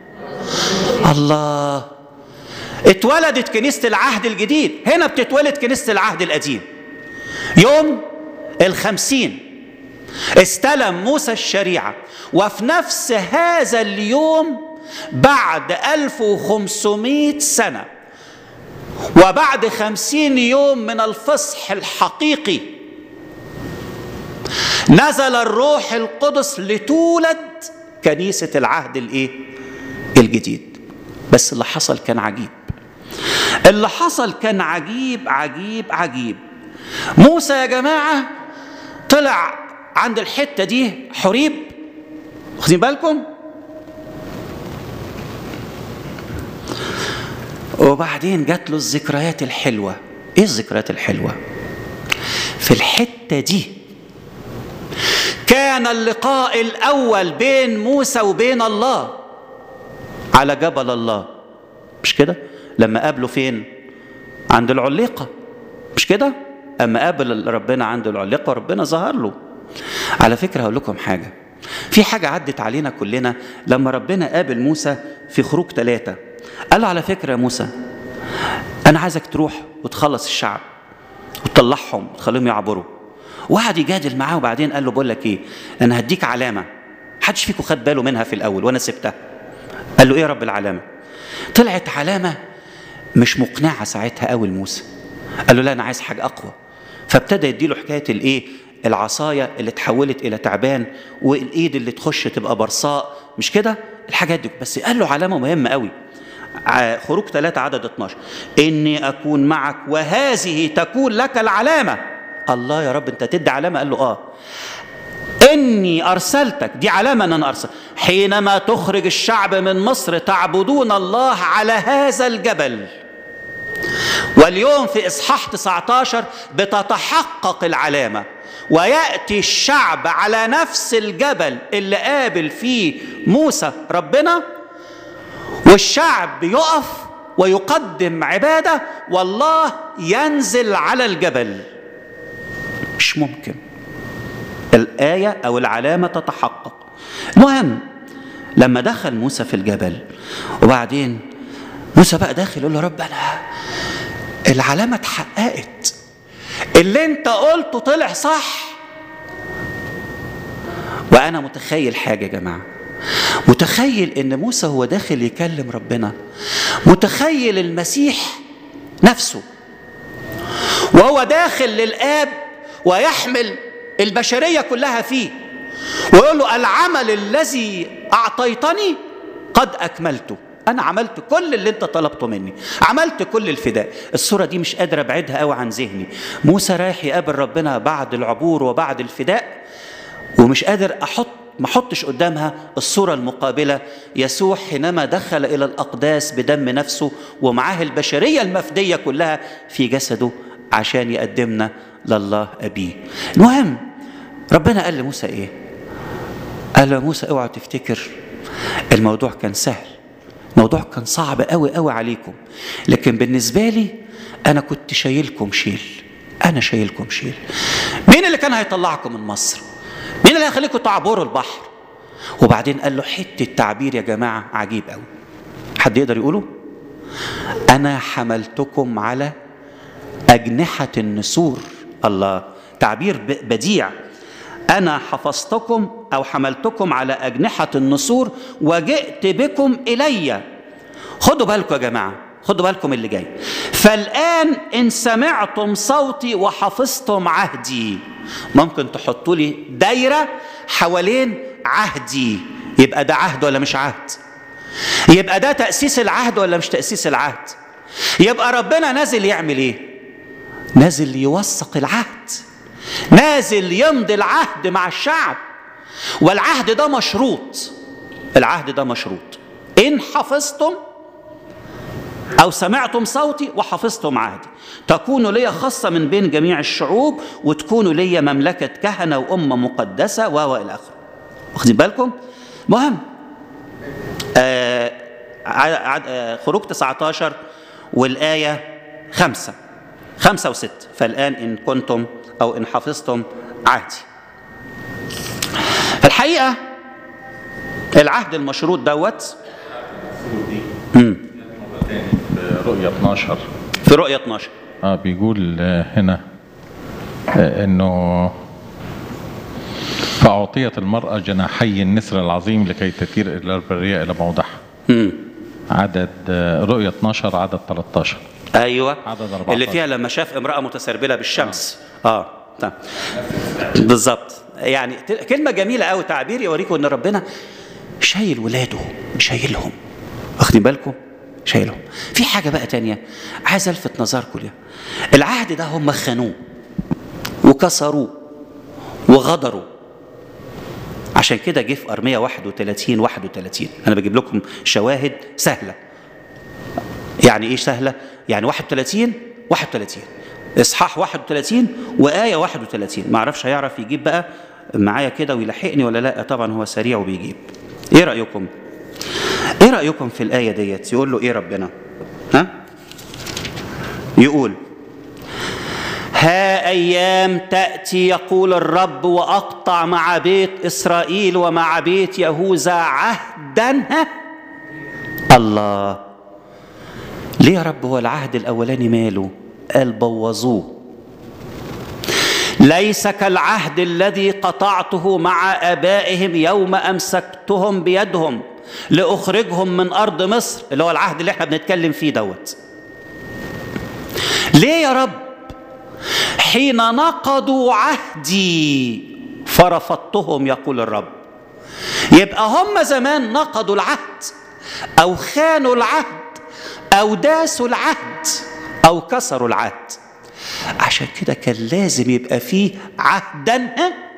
A: الله اتولدت كنيسة العهد الجديد هنا بتتولد كنيسة العهد القديم يوم الخمسين استلم موسى الشريعة وفي نفس هذا اليوم بعد 1500 سنة وبعد خمسين يوم من الفصح الحقيقي نزل الروح القدس لتولد كنيسة العهد الايه الجديد بس اللي حصل كان عجيب اللي حصل كان عجيب عجيب عجيب موسى يا جماعة طلع عند الحتة دي حريب واخدين بالكم وبعدين جات له الذكريات الحلوة ايه الذكريات الحلوة في الحتة دي كان اللقاء الأول بين موسى وبين الله على جبل الله مش كده لما قابله فين عند العليقة مش كده أما قابل ربنا عند العليقة ربنا ظهر له على فكرة هقول لكم حاجة في حاجة عدت علينا كلنا لما ربنا قابل موسى في خروج ثلاثة قال له على فكرة يا موسى أنا عايزك تروح وتخلص الشعب وتطلعهم وتخليهم يعبروا وقعد يجادل معاه وبعدين قال له بقول لك ايه انا هديك علامه محدش فيكم خد باله منها في الاول وانا سبتها قال له ايه يا رب العلامه طلعت علامه مش مقنعه ساعتها قوي لموسى قال له لا انا عايز حاجه اقوى فابتدى يديله حكايه الايه العصايه اللي اتحولت الى تعبان والايد اللي تخش تبقى برصاء مش كده الحاجات دي بس قال له علامه مهمه قوي خروج ثلاثة عدد 12 إني أكون معك وهذه تكون لك العلامة الله يا رب أنت تدي علامة قال له آه إني أرسلتك دي علامة أن أنا أرسل حينما تخرج الشعب من مصر تعبدون الله على هذا الجبل واليوم في إصحاح 19 بتتحقق العلامة ويأتي الشعب على نفس الجبل اللي قابل فيه موسى ربنا والشعب يقف ويقدم عبادة والله ينزل على الجبل مش ممكن الآية أو العلامة تتحقق المهم لما دخل موسى في الجبل وبعدين موسى بقى داخل يقول له رب أنا العلامة اتحققت اللي انت قلته طلع صح وأنا متخيل حاجة يا جماعة متخيل ان موسى هو داخل يكلم ربنا متخيل المسيح نفسه وهو داخل للاب ويحمل البشريه كلها فيه ويقول له العمل الذي اعطيتني قد اكملته انا عملت كل اللي انت طلبته مني عملت كل الفداء الصوره دي مش قادر ابعدها قوي عن ذهني موسى رايح يقابل ربنا بعد العبور وبعد الفداء ومش قادر احط ما احطش قدامها الصورة المقابلة يسوع حينما دخل إلى الأقداس بدم نفسه ومعاه البشرية المفدية كلها في جسده عشان يقدمنا لله أبيه المهم ربنا قال لموسى إيه قال له موسى اوعى تفتكر الموضوع كان سهل الموضوع كان صعب قوي قوي عليكم لكن بالنسبة لي أنا كنت شايلكم شيل أنا شايلكم شيل مين اللي كان هيطلعكم من مصر مين اللي هيخليكم تعبروا البحر وبعدين قال له حته تعبير يا جماعه عجيب قوي حد يقدر يقوله انا حملتكم على اجنحه النسور الله تعبير بديع انا حفظتكم او حملتكم على اجنحه النسور وجئت بكم الي خدوا بالكم يا جماعه خدوا بالكم اللي جاي فالان ان سمعتم صوتي وحفظتم عهدي ممكن تحطوا لي دايره حوالين عهدي يبقى ده عهد ولا مش عهد يبقى ده تاسيس العهد ولا مش تاسيس العهد يبقى ربنا نازل يعمل ايه نازل يوثق العهد نازل يمضي العهد مع الشعب والعهد ده مشروط العهد ده مشروط ان حفظتم أو سمعتم صوتي وحفظتم عهدي تكونوا لي خاصة من بين جميع الشعوب وتكونوا لي مملكة كهنة وأمة مقدسة و إلى آخره واخدين بالكم؟ مهم آه ع- ع- آه، خروج 19 والآية خمسة خمسة وستة فالآن إن كنتم أو إن حفظتم عهدي الحقيقة العهد المشروط دوت
C: رؤية 12
A: في رؤية 12
C: اه بيقول آه، هنا آه، انه فأعطيت المرأة جناحي النسر العظيم لكي تطير إلى البرية إلى موضعها
A: مم.
C: عدد آه، رؤية 12 عدد 13
A: ايوه
C: عدد 14.
A: اللي فيها لما شاف امراه متسربله بالشمس اه تمام بالظبط يعني ت- كلمه جميله قوي تعبير يوريكم ان ربنا شايل ولاده شايلهم واخدين بالكم شايلهم في حاجه بقى تانية عايز الفت نظركم ليها العهد ده هم خانوه وكسروه وغدروا عشان كده جه في ارميه 31 31 انا بجيب لكم شواهد سهله يعني ايه سهله؟ يعني 31 31 اصحاح 31 وايه 31 ما اعرفش هيعرف يجيب بقى معايا كده ويلحقني ولا لا طبعا هو سريع وبيجيب ايه رايكم؟ ايه رايكم في الايه ديت؟ يقول له ايه ربنا؟ ها؟ يقول ها ايام تاتي يقول الرب واقطع مع بيت اسرائيل ومع بيت يهوذا عهدا ها؟ الله ليه يا رب هو العهد الاولاني ماله قال بوظوه ليس كالعهد الذي قطعته مع ابائهم يوم امسكتهم بيدهم لاخرجهم من ارض مصر اللي هو العهد اللي احنا بنتكلم فيه دوت ليه يا رب حين نقضوا عهدي فرفضتهم يقول الرب يبقى هم زمان نقضوا العهد او خانوا العهد او داسوا العهد او كسروا العهد عشان كده كان لازم يبقى فيه عهدا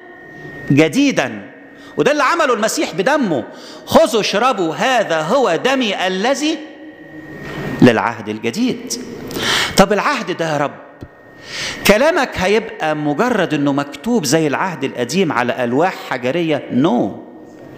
A: جديدا وده اللي عمله المسيح بدمه خذوا اشربوا هذا هو دمي الذي للعهد الجديد طب العهد ده يا رب كلامك هيبقى مجرد انه مكتوب زي العهد القديم على الواح حجريه نو no.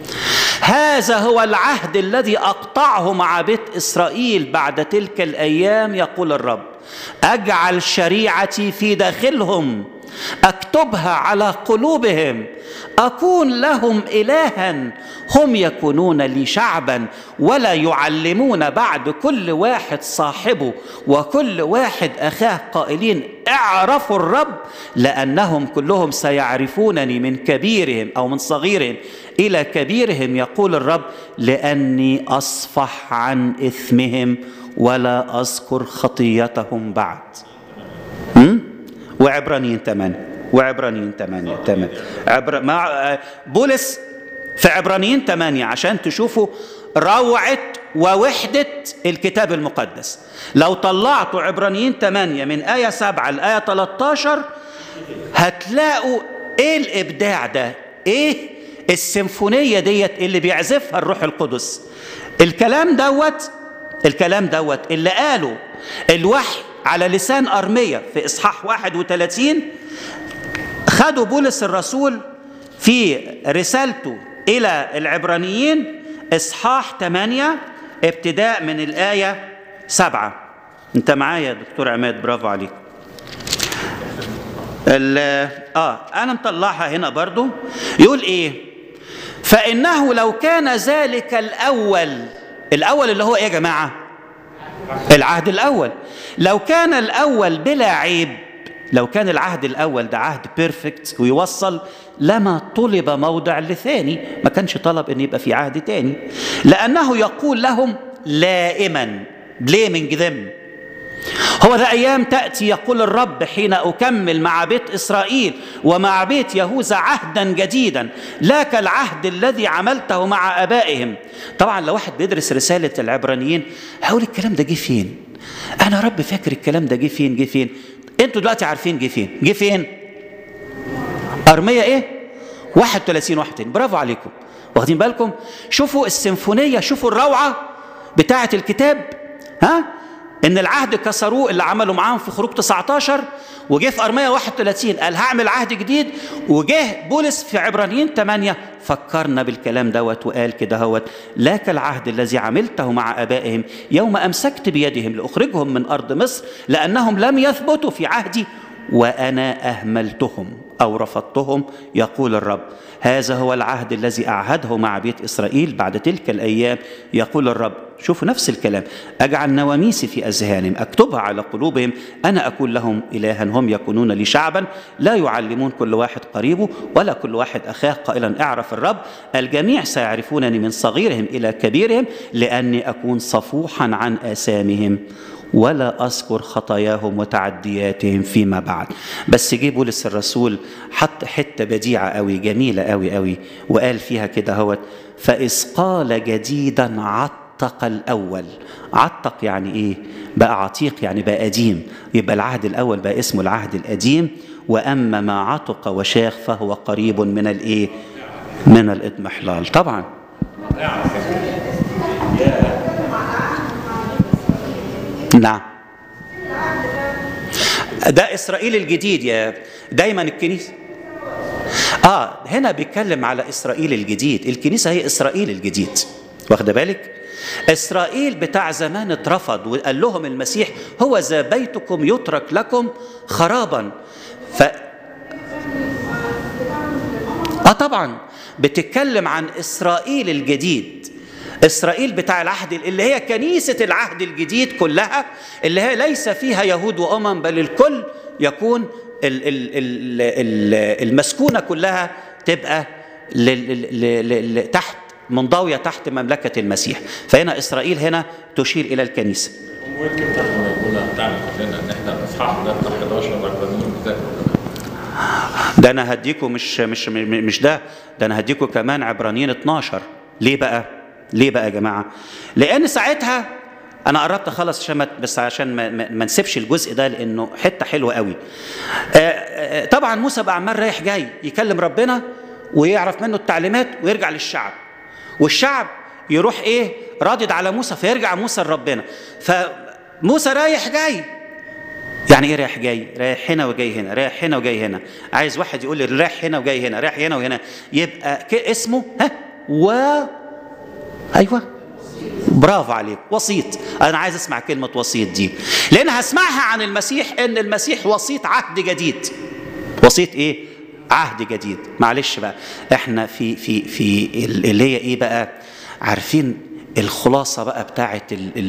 A: هذا هو العهد الذي اقطعه مع بيت اسرائيل بعد تلك الايام يقول الرب اجعل شريعتي في داخلهم اكتبها على قلوبهم اكون لهم الها هم يكونون لي شعبا ولا يعلمون بعد كل واحد صاحبه وكل واحد اخاه قائلين اعرفوا الرب لانهم كلهم سيعرفونني من كبيرهم او من صغيرهم الى كبيرهم يقول الرب لاني اصفح عن اثمهم ولا اذكر خطيتهم بعد م? وعبرانيين 8 وعبرانيين 8 8 عبر مع بولس في عبرانيين 8 عشان تشوفوا روعة ووحدة الكتاب المقدس لو طلعتوا عبرانيين 8 من آية 7 لآية 13 هتلاقوا ايه الابداع ده ايه السيمفونية ديت اللي بيعزفها الروح القدس الكلام دوت الكلام دوت اللي قاله الوحي على لسان أرمية في إصحاح 31 خدوا بولس الرسول في رسالته إلى العبرانيين إصحاح 8 ابتداء من الآية 7 أنت معايا يا دكتور عماد برافو عليك اه انا مطلعها هنا برضو يقول ايه فانه لو كان ذلك الاول الاول اللي هو ايه يا جماعه العهد الاول لو كان الاول بلا عيب لو كان العهد الاول ده عهد بيرفكت ويوصل لما طلب موضع لثاني ما كانش طلب ان يبقى في عهد تاني لانه يقول لهم لائما blaming them هو ذا أيام تأتي يقول الرب حين أكمل مع بيت إسرائيل ومع بيت يهوذا عهدا جديدا لا كالعهد الذي عملته مع آبائهم طبعا لو واحد بيدرس رسالة العبرانيين هقول الكلام ده جه فين أنا رب فاكر الكلام ده جه فين جه فين أنتوا دلوقتي عارفين جه فين جه فين أرمية إيه 31 31 برافو عليكم واخدين بالكم شوفوا السيمفونية شوفوا الروعة بتاعة الكتاب ها ان العهد كسروه اللي عملوا معاهم في خروج 19 وجه في ارميه 31 قال هعمل عهد جديد وجه بولس في عبرانيين 8 فكرنا بالكلام دوت وقال كده هوت لا كالعهد الذي عملته مع ابائهم يوم امسكت بيدهم لاخرجهم من ارض مصر لانهم لم يثبتوا في عهدي وانا اهملتهم او رفضتهم يقول الرب هذا هو العهد الذي اعهده مع بيت اسرائيل بعد تلك الايام يقول الرب شوفوا نفس الكلام اجعل نواميسي في اذهانهم اكتبها على قلوبهم انا اكون لهم الها هم يكونون لي شعبا لا يعلمون كل واحد قريبه ولا كل واحد اخاه قائلا اعرف الرب الجميع سيعرفونني من صغيرهم الى كبيرهم لاني اكون صفوحا عن اثامهم ولا اذكر خطاياهم وتعدياتهم فيما بعد بس جه بولس الرسول حط حته بديعه قوي جميله قوي قوي وقال فيها كده هوت فاذ قال جديدا عتق الاول عتق يعني ايه بقى عتيق يعني بقى قديم يبقى العهد الاول بقى اسمه العهد القديم واما ما عتق وشاخ فهو قريب من الايه من الاضمحلال طبعا نعم ده اسرائيل الجديد يا دايما الكنيسه اه هنا بيتكلم على اسرائيل الجديد الكنيسه هي اسرائيل الجديد واخده بالك اسرائيل بتاع زمان اترفض وقال لهم المسيح هو ذا بيتكم يترك لكم خرابا ف اه طبعا بتتكلم عن اسرائيل الجديد اسرائيل بتاع العهد اللي هي كنيسه العهد الجديد كلها اللي هي ليس فيها يهود وامم بل الكل يكون ال ال ال المسكونه كلها تبقى تحت منضويه تحت مملكه المسيح فهنا اسرائيل هنا تشير الى الكنيسه
C: ممكن تاخد يقولها بتاعنا كلنا ان احنا الاصحاح ده بتاع 11 رقمين بتاعنا
A: ده انا هديكم مش مش مش ده ده انا هديكم كمان عبرانيين 12 ليه بقى؟ ليه بقى يا جماعه؟ لان ساعتها انا قربت اخلص عشان ما بس عشان ما, ما, ما نسيبش الجزء ده لانه حته حلوه قوي. آآ آآ طبعا موسى بقى عمال رايح جاي يكلم ربنا ويعرف منه التعليمات ويرجع للشعب. والشعب يروح ايه؟ رادد على موسى فيرجع موسى لربنا. فموسى رايح جاي يعني ايه رايح جاي؟ رايح هنا وجاي هنا، رايح هنا وجاي هنا، عايز واحد يقول لي رايح هنا وجاي هنا، رايح هنا وهنا، يبقى اسمه ها و ايوه برافو عليك وسيط انا عايز اسمع كلمه وسيط دي لان هسمعها عن المسيح ان المسيح وسيط عهد جديد وسيط ايه عهد جديد معلش بقى احنا في في في اللي هي ايه بقى عارفين الخلاصه بقى بتاعه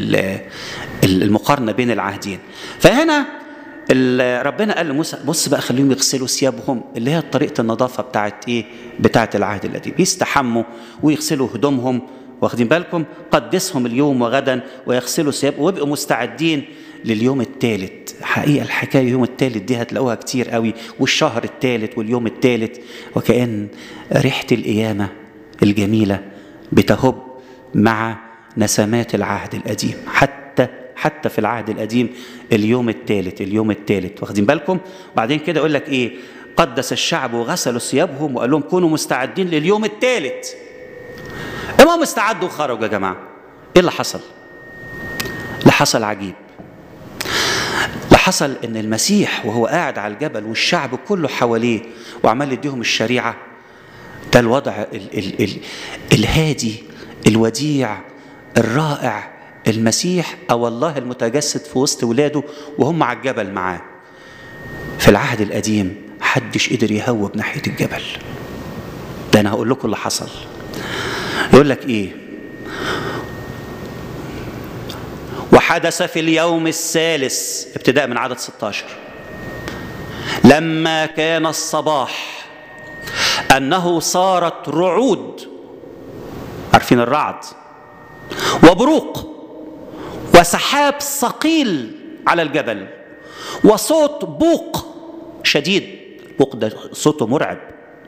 A: المقارنه بين العهدين فهنا ربنا قال لموسى بص بقى خليهم يغسلوا ثيابهم اللي هي طريقه النظافه بتاعت ايه بتاعت العهد القديم يستحموا ويغسلوا هدومهم واخدين بالكم قدسهم اليوم وغدا ويغسلوا ثياب ويبقوا مستعدين لليوم الثالث حقيقة الحكاية اليوم الثالث دي هتلاقوها كتير قوي والشهر الثالث واليوم الثالث وكأن ريحة القيامة الجميلة بتهب مع نسمات العهد القديم حتى حتى في العهد القديم اليوم الثالث اليوم الثالث واخدين بالكم بعدين كده يقول لك ايه قدس الشعب وغسلوا ثيابهم وقال لهم كونوا مستعدين لليوم الثالث المهم استعدوا وخرجوا يا جماعه ايه اللي حصل اللي حصل عجيب اللي حصل ان المسيح وهو قاعد على الجبل والشعب كله حواليه وعمال يديهم الشريعه ده الوضع ال ال ال الهادي الوديع الرائع المسيح او الله المتجسد في وسط ولاده وهم على الجبل معاه في العهد القديم محدش قدر يهوب ناحيه الجبل ده انا هقول لكم اللي حصل يقول لك ايه وحدث في اليوم الثالث ابتداء من عدد 16 لما كان الصباح انه صارت رعود عارفين الرعد وبروق وسحاب ثقيل على الجبل وصوت بوق شديد بوق ده صوته مرعب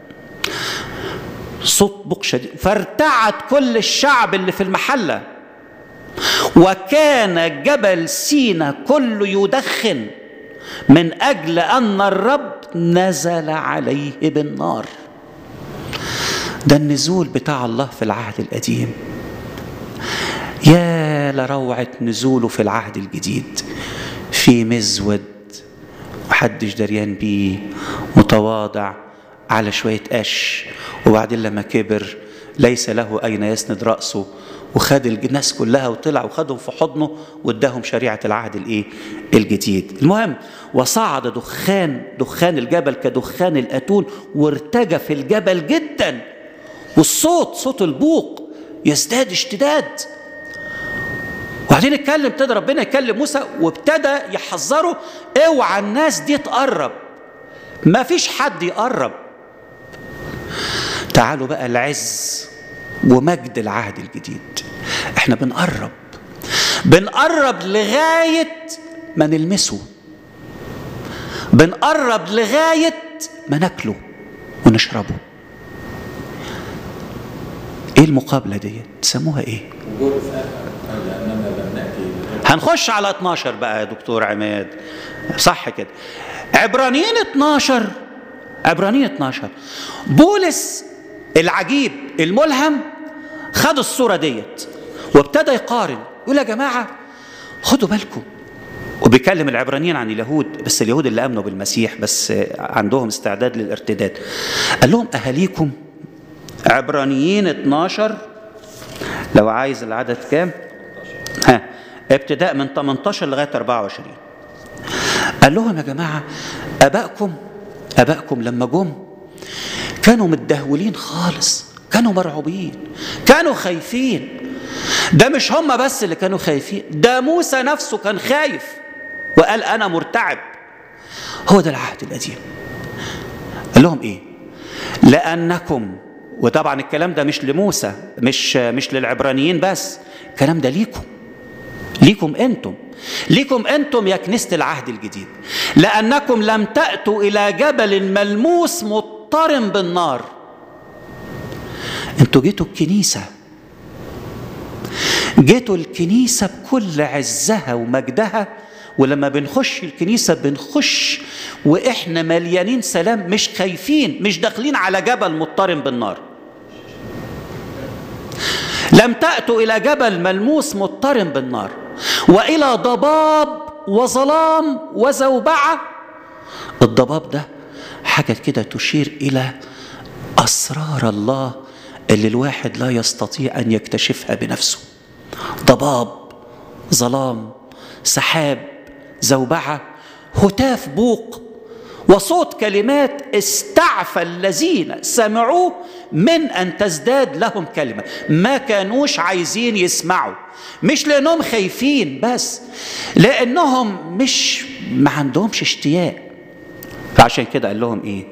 A: صوت بوق شديد فارتعد كل الشعب اللي في المحله وكان جبل سينا كله يدخن من اجل ان الرب نزل عليه بالنار ده النزول بتاع الله في العهد القديم يا يا لروعة نزوله في العهد الجديد في مزود محدش دريان بيه متواضع على شوية قش وبعدين لما كبر ليس له أين يسند رأسه وخد الناس كلها وطلع وخدهم في حضنه واداهم شريعة العهد الايه الجديد المهم وصعد دخان دخان الجبل كدخان الأتون وارتجف الجبل جدا والصوت صوت البوق يزداد اشتداد وبعدين اتكلم ابتدى ربنا يكلم موسى وابتدى يحذره اوعى الناس دي تقرب ما فيش حد يقرب تعالوا بقى العز ومجد العهد الجديد احنا بنقرب بنقرب لغاية ما نلمسه بنقرب لغاية ما ناكله ونشربه ايه المقابلة دي تسموها ايه هنخش على 12 بقى يا دكتور عماد صح كده عبرانيين 12 عبرانيين 12 بولس العجيب الملهم خد الصورة ديت وابتدى يقارن يقول يا جماعة خدوا بالكم وبيكلم العبرانيين عن اليهود بس اليهود اللي امنوا بالمسيح بس عندهم استعداد للارتداد قال لهم اهاليكم عبرانيين 12 لو عايز العدد كام ها ابتداء من 18 لغايه 24 قال لهم يا جماعه ابائكم ابائكم لما جم كانوا متدهولين خالص كانوا مرعوبين كانوا خايفين ده مش هم بس اللي كانوا خايفين ده موسى نفسه كان خايف وقال انا مرتعب هو ده العهد القديم قال لهم ايه لانكم وطبعا الكلام ده مش لموسى مش مش للعبرانيين بس الكلام ده ليكم ليكم انتم ليكم انتم يا كنيسه العهد الجديد لانكم لم تاتوا الى جبل ملموس مضطرم بالنار انتوا جيتوا الكنيسه جيتوا الكنيسه بكل عزها ومجدها ولما بنخش الكنيسه بنخش واحنا مليانين سلام مش خايفين مش داخلين على جبل مضطرم بالنار لم تأتوا إلى جبل ملموس مضطرم بالنار وإلى ضباب وظلام وزوبعة الضباب ده حاجة كده تشير إلى أسرار الله اللي الواحد لا يستطيع أن يكتشفها بنفسه ضباب ظلام سحاب زوبعة هتاف بوق وصوت كلمات استعفى الذين سمعوه من ان تزداد لهم كلمه ما كانوش عايزين يسمعوا مش لانهم خايفين بس لانهم مش ما عندهمش اشتياق فعشان كده قال لهم ايه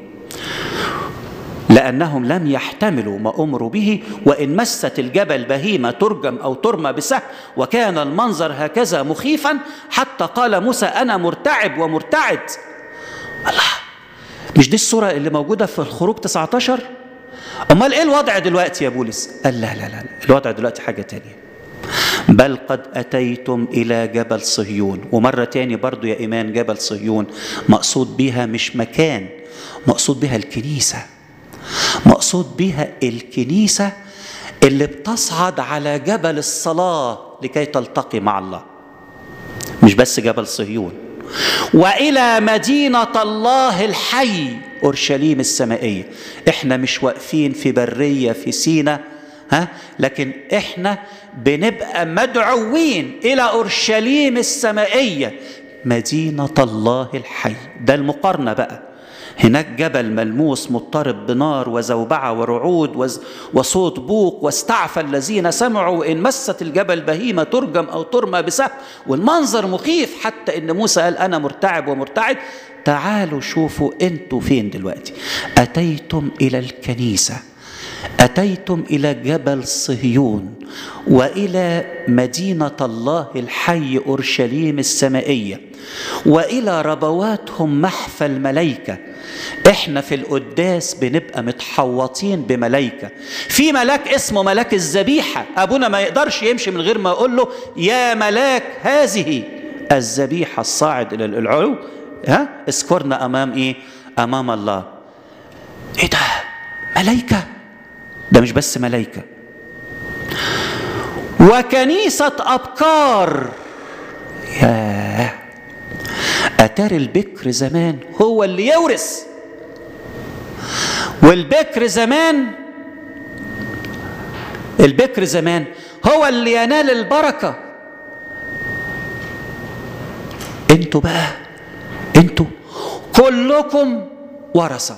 A: لأنهم لم يحتملوا ما أمروا به وإن مست الجبل بهيمة ترجم أو ترمى بسهم وكان المنظر هكذا مخيفا حتى قال موسى أنا مرتعب ومرتعد الله مش دي الصورة اللي موجودة في الخروج 19 أمال إيه الوضع دلوقتي يا بولس قال لا لا لا الوضع دلوقتي حاجة تانية بل قد أتيتم إلى جبل صهيون ومرة تاني برضو يا إيمان جبل صهيون مقصود بها مش مكان مقصود بها الكنيسة مقصود بها الكنيسة اللي بتصعد على جبل الصلاة لكي تلتقي مع الله مش بس جبل صهيون والى مدينه الله الحي اورشليم السمائيه احنا مش واقفين في بريه في سينا ها لكن احنا بنبقى مدعوين الى اورشليم السمائيه مدينه الله الحي ده المقارنه بقى هناك جبل ملموس مضطرب بنار وزوبعة ورعود وز وصوت بوق واستعفى الذين سمعوا إن مست الجبل بهيمة ترجم أو ترمى بسهم والمنظر مخيف حتى إن موسى قال أنا مرتعب ومرتعد تعالوا شوفوا أنتوا فين دلوقتي أتيتم إلى الكنيسة أتيتم إلى جبل صهيون وإلى مدينة الله الحي أورشليم السمائية وإلى ربواتهم محفى الملائكة احنا في القداس بنبقى متحوطين بملائكة في ملاك اسمه ملاك الذبيحة أبونا ما يقدرش يمشي من غير ما يقول له يا ملاك هذه الذبيحة الصاعد إلى العلو ها اذكرنا أمام إيه أمام الله إيه ده ملائكة ده مش بس ملائكة وكنيسة أبكار ياه أتار البكر زمان هو اللي يورث والبكر زمان البكر زمان هو اللي ينال البركة انتوا بقى انتوا كلكم ورثة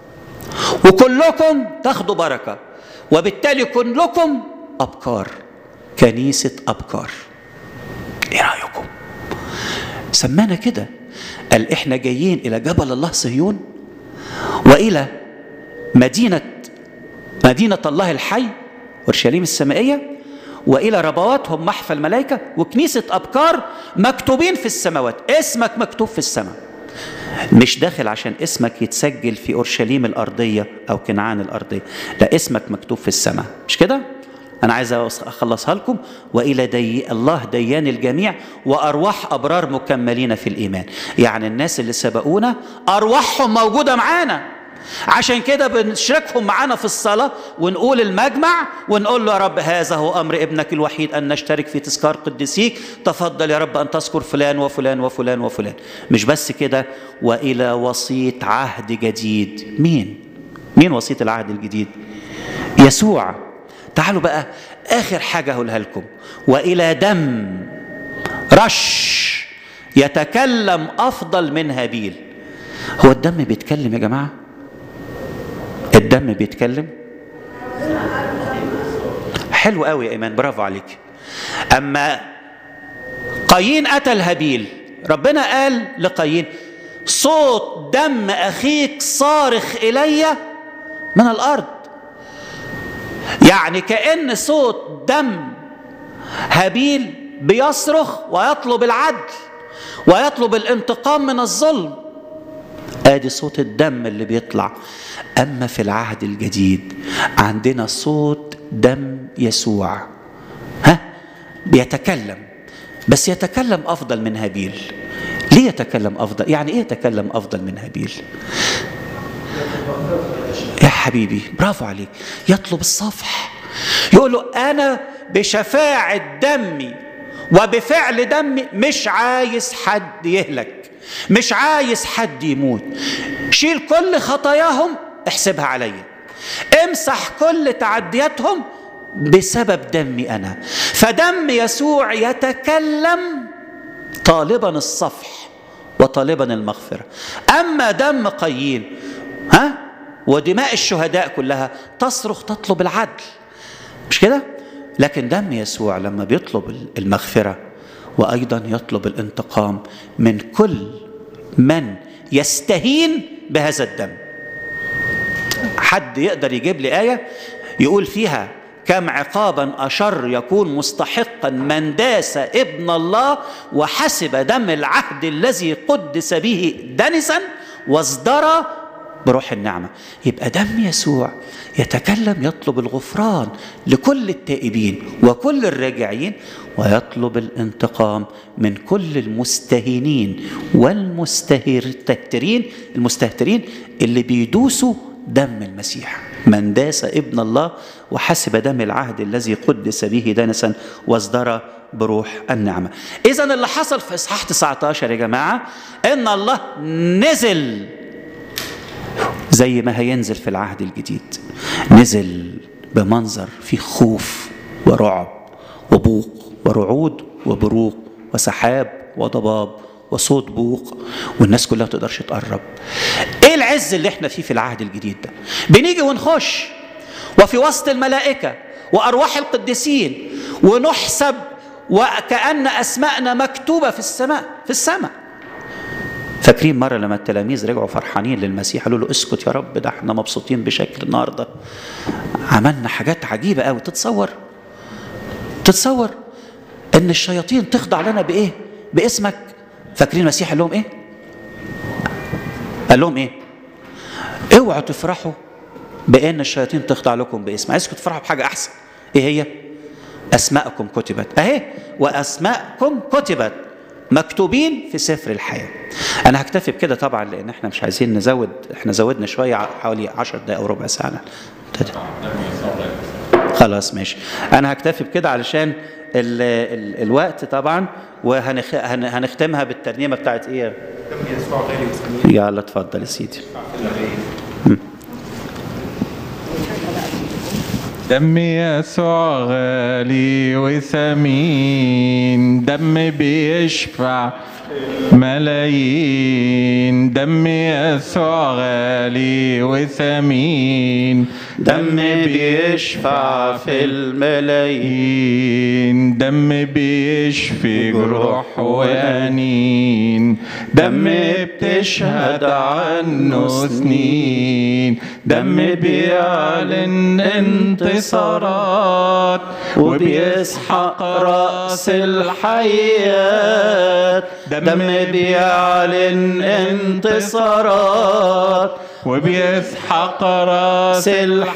A: وكلكم تاخدوا بركة وبالتالي كلكم أبكار كنيسة أبكار ايه رأيكم سمانا كده قال احنا جايين الى جبل الله صهيون والى مدينه مدينه الله الحي اورشليم السمائيه والى ربواتهم محفى الملائكه وكنيسه ابكار مكتوبين في السماوات اسمك مكتوب في السماء مش داخل عشان اسمك يتسجل في اورشليم الارضيه او كنعان الارضيه لا اسمك مكتوب في السماء مش كده انا عايز اخلصها لكم والى دي الله ديان الجميع وارواح ابرار مكملين في الايمان يعني الناس اللي سبقونا ارواحهم موجوده معانا عشان كده بنشركهم معانا في الصلاة ونقول المجمع ونقول له يا رب هذا هو أمر ابنك الوحيد أن نشترك في تذكار قديسيك تفضل يا رب أن تذكر فلان وفلان وفلان وفلان مش بس كده وإلى وسيط عهد جديد مين؟ مين وسيط العهد الجديد؟ يسوع تعالوا بقى آخر حاجة أقولها لكم وإلى دم رش يتكلم أفضل من هابيل هو الدم بيتكلم يا جماعة الدم بيتكلم حلو قوي يا إيمان برافو عليك أما قايين قتل هابيل ربنا قال لقايين صوت دم أخيك صارخ إلي من الأرض يعني كأن صوت دم هابيل بيصرخ ويطلب العدل ويطلب الانتقام من الظلم ادي صوت الدم اللي بيطلع اما في العهد الجديد عندنا صوت دم يسوع ها بيتكلم بس يتكلم افضل من هابيل ليه يتكلم افضل يعني ايه يتكلم افضل من هابيل يا حبيبي برافو عليك يطلب الصفح يقول له انا بشفاعة دمي وبفعل دمي مش عايز حد يهلك مش عايز حد يموت شيل كل خطاياهم احسبها عليا امسح كل تعدياتهم بسبب دمي انا فدم يسوع يتكلم طالبا الصفح وطالبا المغفره اما دم قايين ها ودماء الشهداء كلها تصرخ تطلب العدل مش كده لكن دم يسوع لما بيطلب المغفره وايضا يطلب الانتقام من كل من يستهين بهذا الدم حد يقدر يجيب لي ايه يقول فيها كم عقابا اشر يكون مستحقا من داس ابن الله وحسب دم العهد الذي قدس به دنسا وازدرى بروح النعمه يبقى دم يسوع يتكلم يطلب الغفران لكل التائبين وكل الراجعين ويطلب الانتقام من كل المستهينين والمستهترين المستهترين اللي بيدوسوا دم المسيح من داس ابن الله وحسب دم العهد الذي قدس به دنسا وازدرى بروح النعمة إذا اللي حصل في إصحاح 19 يا جماعة إن الله نزل زي ما هينزل في العهد الجديد نزل بمنظر فيه خوف ورعب وبوق ورعود وبروق وسحاب وضباب وصوت بوق والناس كلها ما تقدرش تقرب ايه العز اللي احنا فيه في العهد الجديد ده بنيجي ونخش وفي وسط الملائكه وارواح القديسين ونحسب وكأن أسماءنا مكتوبة في السماء في السماء فاكرين مرة لما التلاميذ رجعوا فرحانين للمسيح قالوا له اسكت يا رب ده احنا مبسوطين بشكل النهارده عملنا حاجات عجيبة قوي تتصور تتصور ان الشياطين تخضع لنا بايه باسمك فاكرين المسيح قال لهم ايه قال لهم ايه اوعوا تفرحوا بان الشياطين تخضع لكم باسم عايزكم تفرحوا بحاجه احسن ايه هي اسماءكم كتبت اهي واسماءكم كتبت مكتوبين في سفر الحياه انا هكتفي بكده طبعا لان احنا مش عايزين نزود احنا زودنا شويه حوالي 10 دقائق او ربع ساعه خلاص ماشي انا هكتفي بكده علشان ال ال الوقت طبعا وهنختمها بالترنيمه بتاعت ايه
E: دم يسوع غالي وسمين
A: يلا اتفضل يا سيدي
C: دم يسوع غالي وثمين دم بيشفع ملايين دم يسوع غالي وثمين
A: دم بيشفع في الملايين
C: دم بيشفي جروح وأنين دم بتشهد عنه سنين دم بيعلن انتصارات
A: وبيسحق رأس الحيات دم بيعلن انتصارات
C: وبيسحق راس
A: رأس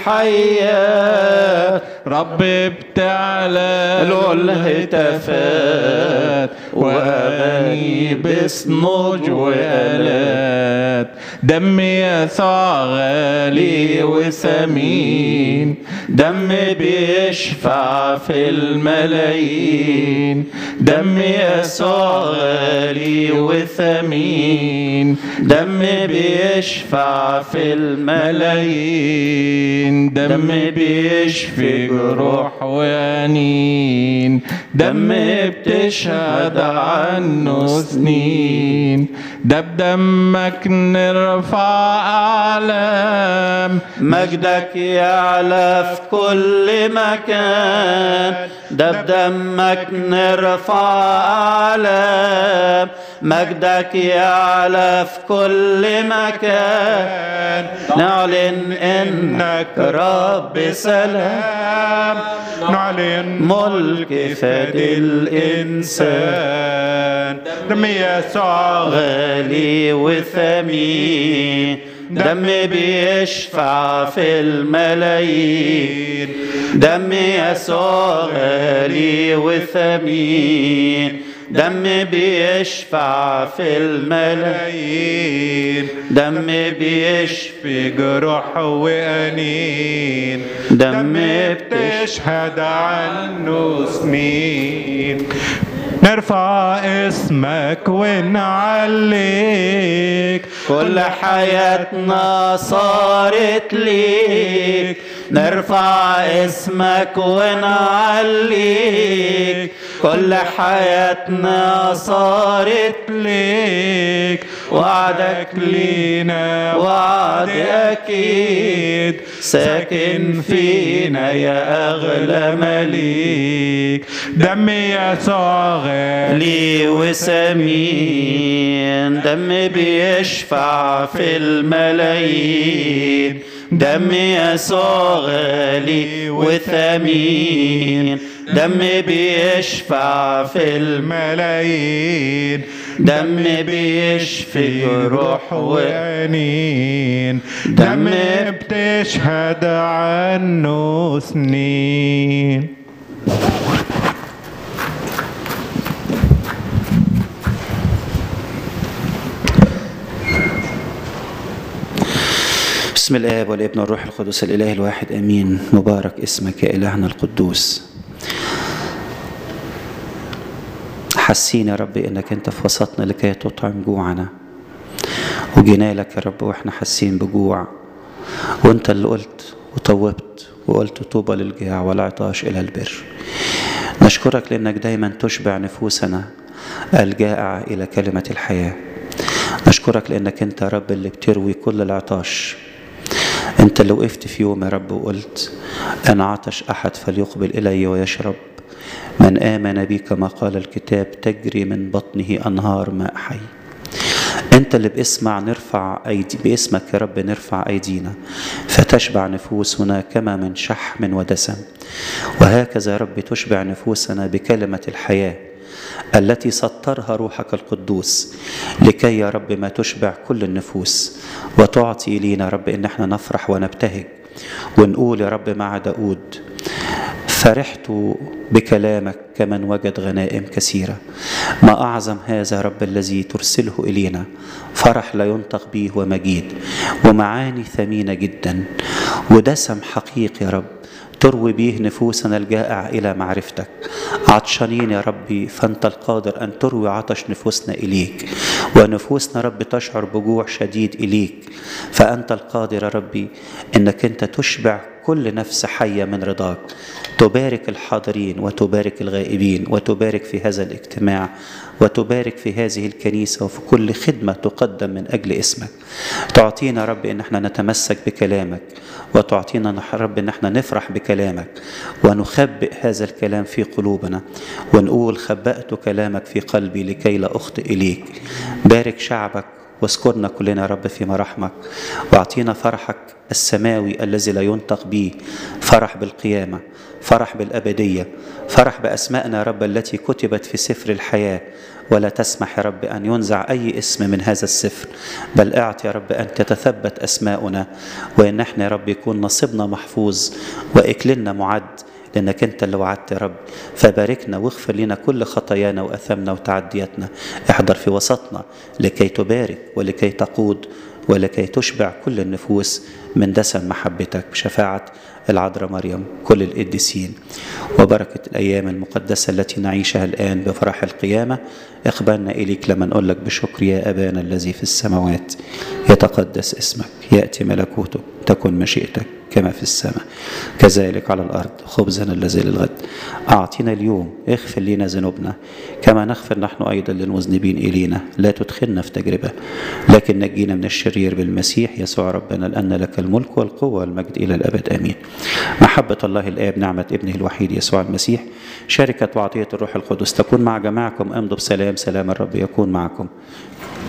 A: الحيات
C: رب بتعلى
A: له الهتافات وأغاني بصنوج وآلات
C: دم يسوع غالي وثمين
A: دم بيشفع في الملايين دم يسوع غالي وثمين دم بيشفع في الملايين
C: دم بيشفي جروح وأنين دم بتشهد عنه سنين ده بدمك نرفع أعلام
A: مجدك يعلى في كل مكان ده بدمك نرفع أعلام مجدك يعلى في كل مكان نعلن إنك رب سلام
E: نعلن
A: ملك فدي الإنسان
E: دم يسوع
A: غالي وثمين دم بيشفع في الملايين دم يسوع غالي وثمين دم بيشفع في الملايين دم بيشفي
E: جروح وأنين
A: دم
E: بتشهد عنه سنين نرفع اسمك ونعليك
A: كل حياتنا صارت ليك نرفع اسمك ونعليك كل حياتنا صارت ليك وعدك لينا وعد أكيد ساكن فينا يا أغلى مليك
E: دم يسوع غالي
A: لي وسمين دم بيشفع في الملايين دم يسوع غالي وثمين دم بيشفع في الملايين دم بيشفي جروح و
E: وأنين
A: دم
E: دم بتشهد عنه سنين
A: بسم الآب والابن والروح القدس الإله الواحد آمين مبارك اسمك يا إلهنا القدوس حسين يا رب إنك أنت في وسطنا لكي تطعم جوعنا وجينا لك يا رب وإحنا حاسين بجوع وأنت اللي قلت وطوبت وقلت طوبى للجياع والعطاش إلى البر نشكرك لأنك دايما تشبع نفوسنا الجائعة إلى كلمة الحياة نشكرك لأنك أنت يا رب اللي بتروي كل العطاش أنت اللي وقفت في يوم يا رب وقلت أن عطش أحد فليقبل إلي ويشرب من آمن بي كما قال الكتاب تجري من بطنه أنهار ماء حي أنت اللي باسمع نرفع أيدي باسمك يا رب نرفع أيدينا فتشبع نفوسنا كما من شحم ودسم وهكذا يا رب تشبع نفوسنا بكلمة الحياة التي سطرها روحك القدوس لكي يا رب ما تشبع كل النفوس وتعطي لينا يا رب ان احنا نفرح ونبتهج ونقول يا رب مع داود فرحت بكلامك كمن وجد غنائم كثيرة ما أعظم هذا يا رب الذي ترسله إلينا فرح لا ينطق به ومجيد ومعاني ثمينة جدا ودسم حقيقي يا رب تروي به نفوسنا الجائع إلى معرفتك عطشانين يا ربي فأنت القادر أن تروي عطش نفوسنا إليك ونفوسنا رب تشعر بجوع شديد إليك فأنت القادر يا ربي أنك أنت تشبع كل نفس حية من رضاك تبارك الحاضرين وتبارك الغائبين وتبارك في هذا الاجتماع وتبارك في هذه الكنيسة وفي كل خدمة تقدم من أجل اسمك تعطينا رب أن احنا نتمسك بكلامك وتعطينا رب أن احنا نفرح بكلامك ونخبئ هذا الكلام في قلوبنا ونقول خبأت كلامك في قلبي لكي لا أخطئ إليك بارك شعبك واذكرنا كلنا يا رب في مراحمك واعطينا فرحك السماوي الذي لا ينطق به فرح بالقيامة فرح بالأبدية فرح بأسمائنا يا رب التي كتبت في سفر الحياة ولا تسمح يا رب أن ينزع أي اسم من هذا السفر بل اعط يا رب أن تتثبت أسماؤنا وإن احنا يا رب يكون نصيبنا محفوظ وإكلنا معد لأنك أنت اللي وعدت يا رب فباركنا واغفر لنا كل خطايانا وأثامنا وتعدياتنا احضر في وسطنا لكي تبارك ولكي تقود ولكي تشبع كل النفوس من دسم محبتك بشفاعة العذراء مريم كل القديسين وبركة الأيام المقدسة التي نعيشها الآن بفرح القيامة اقبلنا إليك لما نقول لك بشكر يا أبانا الذي في السماوات يتقدس اسمك يأتي ملكوتك تكن مشيئتك كما في السماء كذلك على الأرض خبزنا الذي للغد أعطنا اليوم اغفر لنا ذنوبنا كما نغفر نحن أيضا للمذنبين إلينا لا تدخلنا في تجربة لكن نجينا من الشرير بالمسيح يسوع ربنا لأن لك الملك والقوة والمجد إلى الأبد آمين محبة الله الآب نعمة ابنه الوحيد يسوع المسيح شركة وعطية الروح القدس تكون مع جماعكم امضوا بسلام سلام الرب يكون معكم